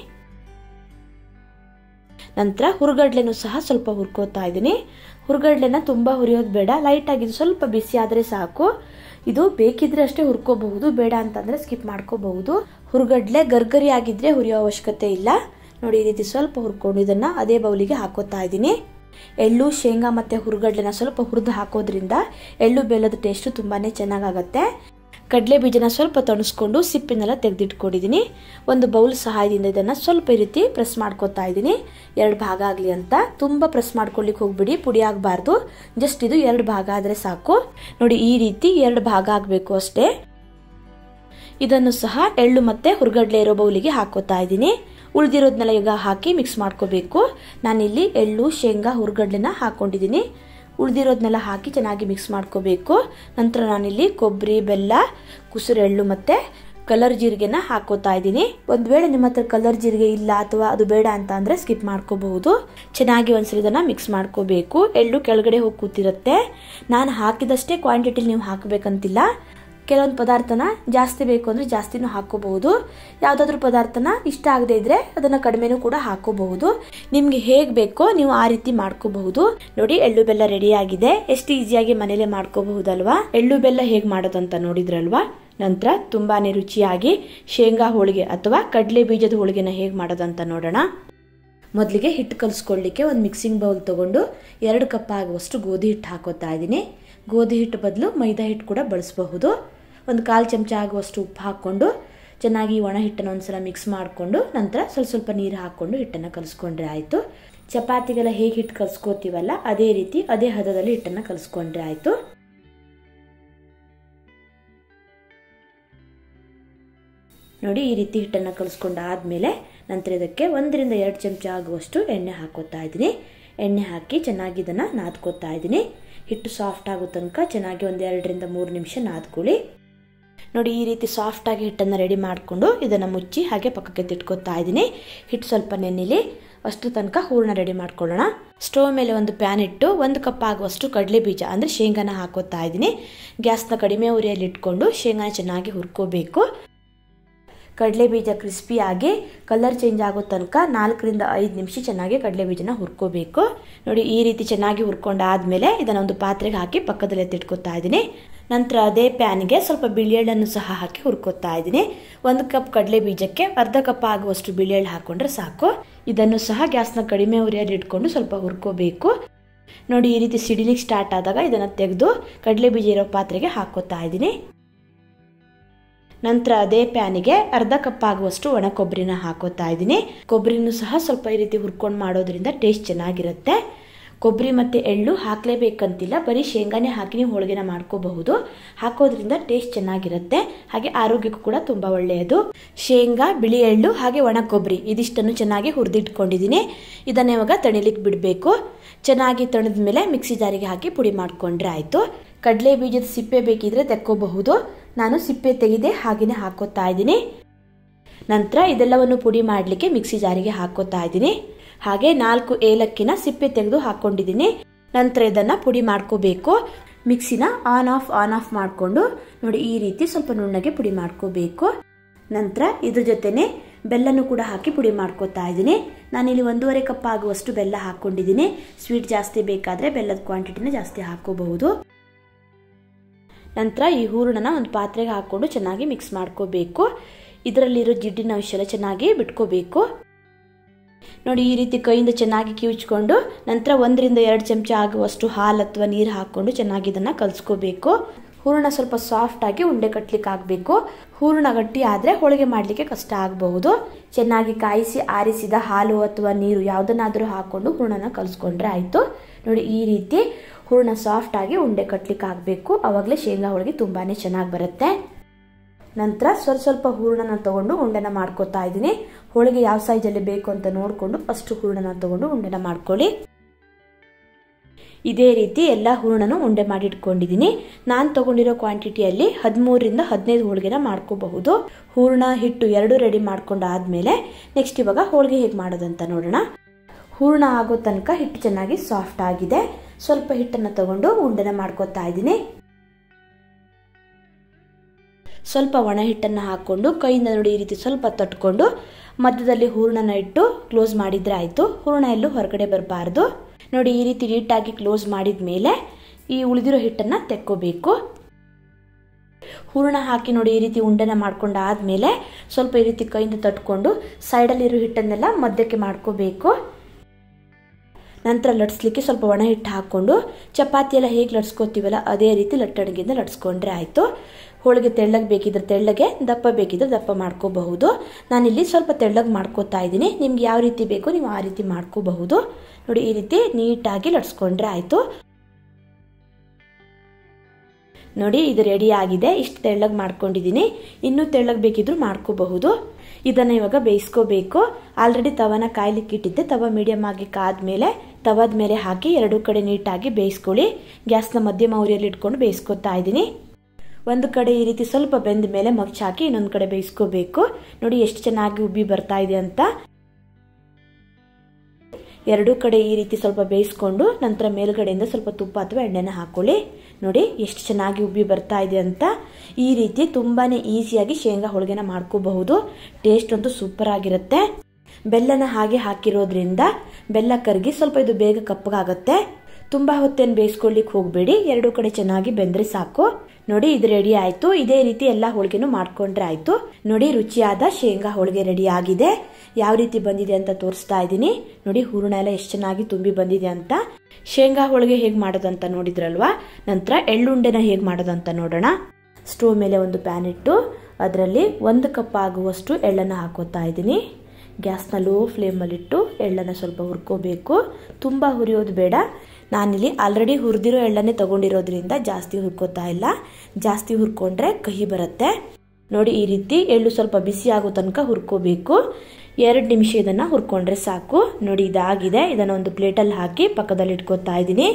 ನಂತರ ಹುರುಗಡ್ಲೆನೂ ಸಹ ಸ್ವಲ್ಪ ಹುರ್ಕೋತಾ ಇದ್ದೀನಿ ಹುರುಗಡ್ಲೆನ ತುಂಬ ಹುರಿಯೋದು ಬೇಡ ಲೈಟಾಗಿ ಇದು ಸ್ವಲ್ಪ ಬಿಸಿ ಆದರೆ ಸಾಕು ಇದು ಬೇಕಿದ್ರೆ ಅಷ್ಟೇ ಹುರ್ಕೋಬಹುದು ಬೇಡ ಅಂತಂದರೆ ಸ್ಕಿಪ್ ಮಾಡ್ಕೋಬಹುದು ಹುರುಗಡ್ಲೆ ಗರ್ಗರಿ ಆಗಿದ್ರೆ ಹುರಿಯೋ ಅವಶ್ಯಕತೆ ಇಲ್ಲ ನೋಡಿ ಈ ರೀತಿ ಸ್ವಲ್ಪ ಹುರ್ಕೊಂಡು ಇದನ್ನು ಅದೇ ಬೌಲಿಗೆ ಹಾಕೋತಾ ಇದ್ದೀನಿ ಎಳ್ಳು ಶೇಂಗಾ ಮತ್ತು ಹುರುಗಡ್ಲೆನ ಸ್ವಲ್ಪ ಹುರಿದು ಹಾಕೋದ್ರಿಂದ ಎಳ್ಳು ಬೆಲ್ಲದ ಟೇಸ್ಟು ತುಂಬಾ ಚೆನ್ನಾಗಾಗತ್ತೆ ಕಡಲೆ ಬೀಜನ ಸ್ವಲ್ಪ ತಣಿಸ್ಕೊಂಡು ಸಿಪ್ಪಿನೆಲ್ಲ ತೆಗೆದಿಟ್ಕೊಂಡಿದ್ದೀನಿ ಒಂದು ಬೌಲ್ ಸಹಾಯದಿಂದ ಇದನ್ನು ಸ್ವಲ್ಪ ಈ ರೀತಿ ಪ್ರೆಸ್ ಮಾಡ್ಕೊತಾ ಇದ್ದೀನಿ ಎರಡು ಭಾಗ ಆಗಲಿ ಅಂತ ತುಂಬ ಪ್ರೆಸ್ ಮಾಡ್ಕೊಳ್ಳಿಕ್ಕೆ ಹೋಗ್ಬಿಡಿ ಪುಡಿ ಆಗಬಾರ್ದು ಜಸ್ಟ್ ಇದು ಎರಡು ಭಾಗ ಆದರೆ ಸಾಕು ನೋಡಿ ಈ ರೀತಿ ಎರಡು ಭಾಗ ಆಗಬೇಕು ಅಷ್ಟೇ ಇದನ್ನು ಸಹ ಎಳ್ಳು ಮತ್ತು ಹುರ್ಗಡ್ಲೆ ಇರೋ ಬೌಲಿಗೆ ಹಾಕೋತಾ ಇದ್ದೀನಿ ಉಳಿದಿರೋದನ್ನೆಲ್ಲ ಈಗ ಹಾಕಿ ಮಿಕ್ಸ್ ಮಾಡ್ಕೋಬೇಕು ನಾನಿಲ್ಲಿ ಎಳ್ಳು ಶೇಂಗಾ ಹುರ್ಗಡ್ಲೆನ ಹಾಕ್ಕೊಂಡಿದ್ದೀನಿ ಉಳಿದಿರೋದನ್ನೆಲ್ಲ ಹಾಕಿ ಚೆನ್ನಾಗಿ ಮಿಕ್ಸ್ ಮಾಡ್ಕೋಬೇಕು ನಂತರ ನಾನಿಲ್ಲಿ ಕೊಬ್ಬರಿ ಬೆಲ್ಲ ಕುಸುರೆಳ್ಳು ಮತ್ತು ಕಲರ್ ಜೀರಿಗೆನ ಹಾಕೋತಾ ಇದ್ದೀನಿ ಒಂದು ವೇಳೆ ನಿಮ್ಮ ಹತ್ರ ಕಲರ್ ಜೀರಿಗೆ ಇಲ್ಲ ಅಥವಾ ಅದು ಬೇಡ ಅಂತ ಅಂದರೆ ಸ್ಕಿಪ್ ಮಾಡ್ಕೋಬಹುದು ಚೆನ್ನಾಗಿ ಒಂದ್ಸಲ ಇದನ್ನು ಮಿಕ್ಸ್ ಮಾಡ್ಕೋಬೇಕು ಎಳ್ಳು ಕೆಳಗಡೆ ಹೋಗಿ ಕೂತಿರುತ್ತೆ ನಾನು ಹಾಕಿದಷ್ಟೇ ಕ್ವಾಂಟಿಟಿಲಿ ನೀವು ಹಾಕಬೇಕಂತಿಲ್ಲ ಕೆಲವೊಂದು ಪದಾರ್ಥನ ಜಾಸ್ತಿ ಬೇಕು ಅಂದರೆ ಜಾಸ್ತಿನೂ ಹಾಕೋಬಹುದು ಯಾವುದಾದ್ರೂ ಪದಾರ್ಥನ ಇಷ್ಟ ಆಗದೆ ಇದ್ರೆ ಅದನ್ನು ಕಡಿಮೆನೂ ಕೂಡ ಹಾಕೋಬಹುದು ನಿಮ್ಗೆ ಹೇಗೆ ಬೇಕೋ ನೀವು ಆ ರೀತಿ ಮಾಡ್ಕೋಬಹುದು ನೋಡಿ ಎಳ್ಳು ಬೆಲ್ಲ ರೆಡಿ ಆಗಿದೆ ಎಷ್ಟು ಈಸಿಯಾಗಿ ಮನೇಲೆ ಮಾಡ್ಕೋಬಹುದಲ್ವಾ ಎಳ್ಳು ಬೆಲ್ಲ ಹೇಗೆ ಮಾಡೋದಂತ ನೋಡಿದ್ರಲ್ವಾ ನಂತರ ತುಂಬಾ ರುಚಿಯಾಗಿ ಶೇಂಗಾ ಹೋಳಿಗೆ ಅಥವಾ ಕಡಲೆ ಬೀಜದ ಹೋಳಿಗೆನ ಹೇಗೆ ಮಾಡೋದಂತ ನೋಡೋಣ ಮೊದಲಿಗೆ ಹಿಟ್ಟು ಕಲಿಸ್ಕೊಳ್ಳಿಕ್ಕೆ ಒಂದು ಮಿಕ್ಸಿಂಗ್ ಬೌಲ್ ತೊಗೊಂಡು ಎರಡು ಕಪ್ ಆಗುವಷ್ಟು ಗೋಧಿ ಹಿಟ್ಟು ಹಾಕೋತಾ ಇದ್ದೀನಿ ಗೋಧಿ ಹಿಟ್ಟು ಬದಲು ಮೈದಾ ಹಿಟ್ಟು ಕೂಡ ಬಳಸಬಹುದು ಒಂದು ಕಾಲು ಚಮಚ ಆಗುವಷ್ಟು ಉಪ್ಪು ಹಾಕ್ಕೊಂಡು ಚೆನ್ನಾಗಿ ಒಣ ಹಿಟ್ಟನ್ನು ಒಂದ್ಸಲ ಮಿಕ್ಸ್ ಮಾಡಿಕೊಂಡು ನಂತರ ಸ್ವಲ್ಪ ಸ್ವಲ್ಪ ನೀರು ಹಾಕ್ಕೊಂಡು ಹಿಟ್ಟನ್ನು ಕಲಿಸ್ಕೊಂಡ್ರೆ ಆಯಿತು ಚಪಾತಿಗೆಲ್ಲ ಹೇಗೆ ಹಿಟ್ಟು ಕಲಿಸ್ಕೋತೀವಲ್ಲ ಅದೇ ರೀತಿ ಅದೇ ಹದದಲ್ಲಿ ಹಿಟ್ಟನ್ನು ಕಲಿಸ್ಕೊಂಡ್ರೆ ಆಯಿತು ನೋಡಿ ಈ ರೀತಿ ಹಿಟ್ಟನ್ನು ಕಲಿಸ್ಕೊಂಡು ಆದಮೇಲೆ ನಂತರ ಇದಕ್ಕೆ ಒಂದರಿಂದ ಎರಡು ಚಮಚ ಆಗುವಷ್ಟು ಎಣ್ಣೆ ಹಾಕೋತಾ ಇದ್ದೀನಿ ಎಣ್ಣೆ ಹಾಕಿ ಚೆನ್ನಾಗಿ ಇದನ್ನು ನಾದ್ಕೋತಾ ಇದ್ದೀನಿ ಹಿಟ್ಟು ಸಾಫ್ಟ್ ಆಗೋ ತನಕ ಚೆನ್ನಾಗಿ ಒಂದು ಎರಡರಿಂದ ಮೂರು ನಿಮಿಷ ನಾದ್ಕೊಳ್ಳಿ ನೋಡಿ ಈ ರೀತಿ ಸಾಫ್ಟಾಗಿ ಹಿಟ್ಟನ್ನು ರೆಡಿ ಮಾಡಿಕೊಂಡು ಇದನ್ನು ಮುಚ್ಚಿ ಹಾಗೆ ಪಕ್ಕಕ್ಕೆ ತಿಟ್ಕೋತಾ ಇದ್ದೀನಿ ಹಿಟ್ಟು ಸ್ವಲ್ಪ ನೆನೆಲಿ ಅಷ್ಟು ತನಕ ಹೂರಣ ರೆಡಿ ಮಾಡ್ಕೊಳ್ಳೋಣ ಸ್ಟೋವ್ ಮೇಲೆ ಒಂದು ಪ್ಯಾನ್ ಇಟ್ಟು ಒಂದು ಕಪ್ ಆಗುವಷ್ಟು ಕಡಲೆ ಬೀಜ ಅಂದರೆ ಶೇಂಗಾನ ಹಾಕೋತಾ ಇದ್ದೀನಿ ಗ್ಯಾಸ್ನ ಕಡಿಮೆ ಉರಿಯಲ್ಲಿ ಇಟ್ಕೊಂಡು ಶೇಂಗಾನ ಚೆನ್ನಾಗಿ ಹುರ್ಕೋಬೇಕು ಕಡಲೆ ಬೀಜ ಕ್ರಿಸ್ಪಿಯಾಗಿ ಕಲರ್ ಚೇಂಜ್ ಆಗೋ ತನಕ ನಾಲ್ಕರಿಂದ ಐದು ನಿಮಿಷ ಚೆನ್ನಾಗಿ ಕಡಲೆ ಬೀಜನ ಹುರ್ಕೋಬೇಕು ನೋಡಿ ಈ ರೀತಿ ಚೆನ್ನಾಗಿ ಹುರ್ಕೊಂಡಾದ್ಮೇಲೆ ಇದನ್ನ ಒಂದು ಪಾತ್ರೆಗೆ ಹಾಕಿ ಪಕ್ಕದಲ್ಲಿ ಎತ್ತಿಟ್ಕೋತಾ ಇದ್ದೀನಿ ನಂತರ ಅದೇ ಪ್ಯಾನ್ಗೆ ಸ್ವಲ್ಪ ಬಿಳಿಯಳ್ಳನ್ನು ಸಹ ಹಾಕಿ ಹುರ್ಕೋತಾ ಇದ್ದೀನಿ ಒಂದು ಕಪ್ ಕಡಲೆ ಬೀಜಕ್ಕೆ ಅರ್ಧ ಕಪ್ ಆಗುವಷ್ಟು ಬಿಳಿಯಳ್ಳು ಹಾಕೊಂಡ್ರೆ ಸಾಕು ಇದನ್ನು ಸಹ ಗ್ಯಾಸ್ನ ಕಡಿಮೆ ಉರಿಯಲ್ಲಿ ಇಟ್ಕೊಂಡು ಸ್ವಲ್ಪ ಹುರ್ಕೋಬೇಕು ನೋಡಿ ಈ ರೀತಿ ಸಿಡಿಲಿಕ್ಕೆ ಸ್ಟಾರ್ಟ್ ಆದಾಗ ಇದನ್ನು ತೆಗೆದು ಕಡಲೆ ಬೀಜ ಇರೋ ಪಾತ್ರೆಗೆ ಹಾಕೋತಾ ಇದ್ದೀನಿ ನಂತರ ಅದೇ ಪ್ಯಾನಿಗೆ ಅರ್ಧ ಕಪ್ ಆಗುವಷ್ಟು ಒಣ ಕೊಬ್ಬರಿನ ಹಾಕೋತಾ ಇದ್ದೀನಿ ಕೊಬ್ಬರಿನೂ ಸಹ ಸ್ವಲ್ಪ ಈ ರೀತಿ ಹುರ್ಕೊಂಡು ಮಾಡೋದ್ರಿಂದ ಟೇಸ್ಟ್ ಚೆನ್ನಾಗಿರುತ್ತೆ ಕೊಬ್ಬರಿ ಮತ್ತು ಎಳ್ಳು ಹಾಕಲೇಬೇಕಂತಿಲ್ಲ ಬರೀ ಶೇಂಗಾನೇ ಹಾಕಿ ನೀವು ಹೋಳಿಗೆನ ಮಾಡ್ಕೋಬಹುದು ಹಾಕೋದ್ರಿಂದ ಟೇಸ್ಟ್ ಚೆನ್ನಾಗಿರುತ್ತೆ ಹಾಗೆ ಆರೋಗ್ಯಕ್ಕೂ ಕೂಡ ತುಂಬ ಒಳ್ಳೆಯದು ಶೇಂಗಾ ಬಿಳಿ ಎಳ್ಳು ಹಾಗೆ ಒಣ ಕೊಬ್ಬರಿ ಇದಿಷ್ಟನ್ನು ಚೆನ್ನಾಗಿ ಹುರಿದಿಟ್ಕೊಂಡಿದ್ದೀನಿ ಇದನ್ನ ಇವಾಗ ತಣಿಲಿಕ್ಕೆ ಬಿಡಬೇಕು ಚೆನ್ನಾಗಿ ತಣಿದ ಮೇಲೆ ಮಿಕ್ಸಿ ಜಾರಿಗೆ ಹಾಕಿ ಪುಡಿ ಮಾಡಿಕೊಂಡ್ರೆ ಆಯಿತು ಕಡಲೆ ಬೀಜದ ಸಿಪ್ಪೆ ಬೇಕಿದ್ರೆ ತೆಕ್ಕೋಬಹುದು ನಾನು ಸಿಪ್ಪೆ ತೆಗೆದೆ ಹಾಗೆಯೇ ಹಾಕೋತಾ ಇದ್ದೀನಿ ನಂತರ ಇದೆಲ್ಲವನ್ನು ಪುಡಿ ಮಾಡಲಿಕ್ಕೆ ಮಿಕ್ಸಿ ಜಾರಿಗೆ ಹಾಕೋತಾ ಇದ್ದೀನಿ ಹಾಗೆ ನಾಲ್ಕು ಏಲಕ್ಕಿನ ಸಿಪ್ಪೆ ತೆಗೆದು ಹಾಕೊಂಡಿದ್ದೀನಿ ನಂತರ ಇದನ್ನು ಪುಡಿ ಮಾಡ್ಕೋಬೇಕು ಮಿಕ್ಸಿನ ಆನ್ ಆಫ್ ಆನ್ ಆಫ್ ಮಾಡಿಕೊಂಡು ನೋಡಿ ಈ ರೀತಿ ಸ್ವಲ್ಪ ನುಣ್ಣಗೆ ಪುಡಿ ಮಾಡ್ಕೋಬೇಕು ನಂತರ ಇದ್ರ ಜೊತೆನೆ ಬೆಲ್ಲನೂ ಕೂಡ ಹಾಕಿ ಪುಡಿ ಮಾಡ್ಕೋತಾ ಇದ್ದೀನಿ ನಾನಿಲ್ಲಿ ಒಂದೂವರೆ ಕಪ್ ಆಗುವಷ್ಟು ಬೆಲ್ಲ ಹಾಕ್ಕೊಂಡಿದ್ದೀನಿ ಸ್ವೀಟ್ ಜಾಸ್ತಿ ಬೇಕಾದರೆ ಬೆಲ್ಲದ ಕ್ವಾಂಟಿಟಿನ ಜಾಸ್ತಿ ಹಾಕೋಬಹುದು ನಂತರ ಈ ಹೂರಣನ ಒಂದು ಪಾತ್ರೆಗೆ ಹಾಕ್ಕೊಂಡು ಚೆನ್ನಾಗಿ ಮಿಕ್ಸ್ ಮಾಡ್ಕೋಬೇಕು ಇದರಲ್ಲಿರೋ ಜಿಡ್ಡಿನ ಅಂಶ ಎಲ್ಲ ಚೆನ್ನಾಗಿ ಬಿಟ್ಕೋಬೇಕು ನೋಡಿ ಈ ರೀತಿ ಕೈಯಿಂದ ಚೆನ್ನಾಗಿ ಕಿವುಚ್ಕೊಂಡು ನಂತರ ಒಂದರಿಂದ ಎರಡು ಚಮಚ ಆಗುವಷ್ಟು ಹಾಲು ಅಥವಾ ನೀರು ಹಾಕ್ಕೊಂಡು ಚೆನ್ನಾಗಿ ಇದನ್ನು ಕಲಿಸ್ಕೋಬೇಕು ಹೂರಣ ಸ್ವಲ್ಪ ಸಾಫ್ಟ್ ಆಗಿ ಉಂಡೆ ಕಟ್ಲಿಕ್ಕೆ ಆಗಬೇಕು ಹೂರಣ ಗಟ್ಟಿ ಆದರೆ ಹೋಳಿಗೆ ಮಾಡಲಿಕ್ಕೆ ಕಷ್ಟ ಆಗಬಹುದು ಚೆನ್ನಾಗಿ ಕಾಯಿಸಿ ಆರಿಸಿದ ಹಾಲು ಅಥವಾ ನೀರು ಯಾವುದನ್ನಾದರೂ ಹಾಕ್ಕೊಂಡು ಹೂರಣನ ಕಲಿಸ್ಕೊಂಡ್ರೆ ಆಯಿತು ನೋಡಿ ಈ ರೀತಿ ಹೂರಣ ಸಾಫ್ಟ್ ಆಗಿ ಉಂಡೆ ಕಟ್ಲಿಕ್ಕೆ ಆಗಬೇಕು ಆವಾಗಲೇ ಶೇಂಗಾ ಹೋಳಿಗೆ ತುಂಬಾ ಚೆನ್ನಾಗಿ ಬರುತ್ತೆ ನಂತರ ಸ್ವಲ್ಪ ಸ್ವಲ್ಪ ಹೂರಣನ ತಗೊಂಡು ಉಂಡೆನ ಮಾಡ್ಕೋತಾ ಇದ್ದೀನಿ ಹೋಳಿಗೆ ಯಾವ ಸೈಜಲ್ಲಿ ಬೇಕು ಅಂತ ನೋಡಿಕೊಂಡು ಅಷ್ಟು ಹೂರಣನ ತಗೊಂಡು ಉಂಡೆನ ಮಾಡ್ಕೊಳ್ಳಿ ಇದೇ ರೀತಿ ಎಲ್ಲ ಹೂರಣನು ಉಂಡೆ ಮಾಡಿ ಇಟ್ಕೊಂಡಿದ್ದೀನಿ ನಾನು ತಗೊಂಡಿರೋ ಕ್ವಾಂಟಿಟಿಯಲ್ಲಿ ಹದಿಮೂರರಿಂದ ಹದಿನೈದು ಹೋಳಿಗೆನ ಮಾಡ್ಕೋಬಹುದು ಹೂರಣ ಹಿಟ್ಟು ಎರಡು ರೆಡಿ ಮಾಡ್ಕೊಂಡಾದ್ಮೇಲೆ ನೆಕ್ಸ್ಟ್ ಇವಾಗ ಹೋಳಿಗೆ ಹೇಗೆ ಮಾಡೋದಂತ ನೋಡೋಣ ಹೂರಣ ಆಗೋ ತನಕ ಹಿಟ್ಟು ಚೆನ್ನಾಗಿ ಸಾಫ್ಟ್ ಆಗಿದೆ ಸ್ವಲ್ಪ ಹಿಟ್ಟನ್ನು ತಗೊಂಡು ಉಂಡೆನ ಮಾಡ್ಕೋತಾ ಇದ್ದೀನಿ ಸ್ವಲ್ಪ ಒಣ ಹಿಟ್ಟನ್ನು ಹಾಕ್ಕೊಂಡು ಕೈಯಿಂದ ನೋಡಿ ಈ ರೀತಿ ಸ್ವಲ್ಪ ತಟ್ಕೊಂಡು ಮಧ್ಯದಲ್ಲಿ ಹೂರಣನ ಇಟ್ಟು ಕ್ಲೋಸ್ ಮಾಡಿದರೆ ಆಯಿತು ಹೂರಣ ಎಲ್ಲೂ ಹೊರಗಡೆ ಬರಬಾರ್ದು ನೋಡಿ ಈ ರೀತಿ ನೀಟಾಗಿ ಕ್ಲೋಸ್ ಮಾಡಿದ ಮೇಲೆ ಈ ಉಳಿದಿರೋ ಹಿಟ್ಟನ್ನು ತೆಕ್ಕೋಬೇಕು ಹೂರಣ ಹಾಕಿ ನೋಡಿ ಈ ರೀತಿ ಉಂಡೆನ ಮಾಡ್ಕೊಂಡು ಆದಮೇಲೆ ಸ್ವಲ್ಪ ಈ ರೀತಿ ಕೈಯಿಂದ ತಟ್ಕೊಂಡು ಸೈಡಲ್ಲಿರೋ ಹಿಟ್ಟನ್ನೆಲ್ಲ ಮಧ್ಯಕ್ಕೆ ಮಾಡ್ಕೋಬೇಕು ನಂತರ ಲಟ್ಸ್ಲಿಕ್ಕೆ ಸ್ವಲ್ಪ ಒಣ ಹಿಟ್ಟು ಹಾಕ್ಕೊಂಡು ಚಪಾತಿ ಎಲ್ಲ ಹೇಗೆ ಲಟ್ಸ್ಕೊತೀವಲ್ಲ ಅದೇ ರೀತಿ ಲಟ್ಟಣಿಗೆಯಿಂದ ಲಟ್ಸ್ಕೊಂಡ್ರೆ ಆಯಿತು ಹೋಳಿಗೆ ತೆಳ್ಳಗೆ ಬೇಕಿದ್ರೆ ತೆಳ್ಳಗೆ ದಪ್ಪ ಬೇಕಿದ್ರೆ ದಪ್ಪ ಮಾಡ್ಕೋಬಹುದು ನಾನಿಲ್ಲಿ ಸ್ವಲ್ಪ ತೆಳ್ಳಗೆ ಮಾಡ್ಕೋತಾ ಇದ್ದೀನಿ ನಿಮ್ಗೆ ಯಾವ ರೀತಿ ಬೇಕೋ ನೀವು ಆ ರೀತಿ ಮಾಡ್ಕೋಬಹುದು ನೋಡಿ ಈ ರೀತಿ ನೀಟಾಗಿ ಲಟ್ಸ್ಕೊಂಡ್ರೆ ಆಯಿತು ನೋಡಿ ಇದು ರೆಡಿ ಆಗಿದೆ ಇಷ್ಟು ತೆಳ್ಳಗೆ ಮಾಡ್ಕೊಂಡಿದ್ದೀನಿ ಇನ್ನೂ ತೆಳ್ಳಗೆ ಬೇಕಿದ್ರು ಮಾಡ್ಕೋಬಹುದು ಇದನ್ನು ಇವಾಗ ಬೇಯಿಸ್ಕೋಬೇಕು ಆಲ್ರೆಡಿ ತವನ ಕಾಯ್ಲಿಕ್ಕೆ ಇಟ್ಟಿದ್ದೆ ತವ ಮೀಡಿಯಮ್ ಆಗಿ ಕಾದ್ಮೇಲೆ ತವದ ಮೇಲೆ ಹಾಕಿ ಎರಡೂ ಕಡೆ ನೀಟಾಗಿ ಬೇಯಿಸ್ಕೊಳ್ಳಿ ಗ್ಯಾಸ್ನ ಮಧ್ಯಮ ಉರಿಯಲ್ಲಿ ಇಟ್ಕೊಂಡು ಬೇಯಿಸ್ಕೊತಾ ಇದ್ದೀನಿ ಒಂದು ಕಡೆ ಈ ರೀತಿ ಸ್ವಲ್ಪ ಬೆಂದ ಮೇಲೆ ಮಗ್ಚ್ ಹಾಕಿ ಇನ್ನೊಂದು ಕಡೆ ಬೇಯಿಸ್ಕೋಬೇಕು ನೋಡಿ ಎಷ್ಟು ಚೆನ್ನಾಗಿ ಉಬ್ಬಿ ಬರ್ತಾ ಇದೆ ಅಂತ ಎರಡೂ ಕಡೆ ಈ ರೀತಿ ಸ್ವಲ್ಪ ಬೇಯಿಸ್ಕೊಂಡು ನಂತರ ಮೇಲ್ಗಡೆಯಿಂದ ಸ್ವಲ್ಪ ತುಪ್ಪ ಅಥವಾ ಎಣ್ಣೆನ ಹಾಕೊಳ್ಳಿ ನೋಡಿ ಎಷ್ಟು ಚೆನ್ನಾಗಿ ಉಬ್ಬಿ ಬರ್ತಾ ಇದೆ ಅಂತ ಈ ರೀತಿ ತುಂಬಾ ಈಸಿಯಾಗಿ ಶೇಂಗಾ ಹೋಳಿಗೆನ ಮಾಡ್ಕೋಬಹುದು ಟೇಸ್ಟ್ ಅಂತೂ ಸೂಪರ್ ಆಗಿರುತ್ತೆ ಬೆಲ್ಲನ ಹಾಗೆ ಹಾಕಿರೋದ್ರಿಂದ ಬೆಲ್ಲ ಕರಗಿ ಸ್ವಲ್ಪ ಇದು ಬೇಗ ಕಪ್ಪಗಾಗತ್ತೆ ತುಂಬ ಹೊತ್ತೇನು ಬೇಯಿಸ್ಕೊಳ್ಳಿಕ್ಕೆ ಹೋಗಬೇಡಿ ಎರಡೂ ಕಡೆ ಚೆನ್ನಾಗಿ ಬೆಂದರೆ ಸಾಕು ನೋಡಿ ಇದು ರೆಡಿ ಆಯ್ತು ಇದೇ ರೀತಿ ಎಲ್ಲ ಹೋಳಿಗೆನೂ ಮಾಡ್ಕೊಂಡ್ರೆ ಆಯ್ತು ನೋಡಿ ರುಚಿಯಾದ ಶೇಂಗಾ ಹೋಳಿಗೆ ರೆಡಿ ಆಗಿದೆ ಯಾವ ರೀತಿ ಬಂದಿದೆ ಅಂತ ತೋರಿಸ್ತಾ ಇದ್ದೀನಿ ನೋಡಿ ಹೂರಣ ಎಲ್ಲ ಎಷ್ಟು ಚೆನ್ನಾಗಿ ತುಂಬಿ ಬಂದಿದೆ ಅಂತ ಶೇಂಗಾ ಹೋಳಿಗೆ ಹೇಗೆ ಮಾಡೋದಂತ ನೋಡಿದ್ರಲ್ವಾ ನಂತರ ಎಳ್ಳುಂಡೆನ ಹೇಗೆ ಮಾಡೋದಂತ ನೋಡೋಣ ಸ್ಟೋವ್ ಮೇಲೆ ಒಂದು ಪ್ಯಾನ್ ಇಟ್ಟು ಅದರಲ್ಲಿ ಒಂದು ಕಪ್ ಆಗುವಷ್ಟು ಎಳ್ಳನ್ನು ಹಾಕೋತಾ ಇದ್ದೀನಿ ಗ್ಯಾಸ್ನ ಲೋ ಫ್ಲೇಮಲ್ಲಿಟ್ಟು ಎಳ್ಳನ್ನು ಸ್ವಲ್ಪ ಹುರ್ಕೋಬೇಕು ತುಂಬ ಹುರಿಯೋದು ಬೇಡ ನಾನಿಲ್ಲಿ ಆಲ್ರೆಡಿ ಹುರಿದಿರೋ ಎಳ್ಳನ್ನೇ ತಗೊಂಡಿರೋದ್ರಿಂದ ಜಾಸ್ತಿ ಹುರ್ಕೋತಾ ಇಲ್ಲ ಜಾಸ್ತಿ ಹುರ್ಕೊಂಡ್ರೆ ಕಹಿ ಬರುತ್ತೆ ನೋಡಿ ಈ ರೀತಿ ಎಳ್ಳು ಸ್ವಲ್ಪ ಬಿಸಿ ಆಗೋ ತನಕ ಹುರ್ಕೋಬೇಕು ಎರಡು ನಿಮಿಷ ಇದನ್ನು ಹುರ್ಕೊಂಡ್ರೆ ಸಾಕು ನೋಡಿ ಇದಾಗಿದೆ ಇದನ್ನು ಒಂದು ಪ್ಲೇಟಲ್ಲಿ ಹಾಕಿ ಪಕ್ಕದಲ್ಲಿ ಇಟ್ಕೋತಾ ಇದ್ದೀನಿ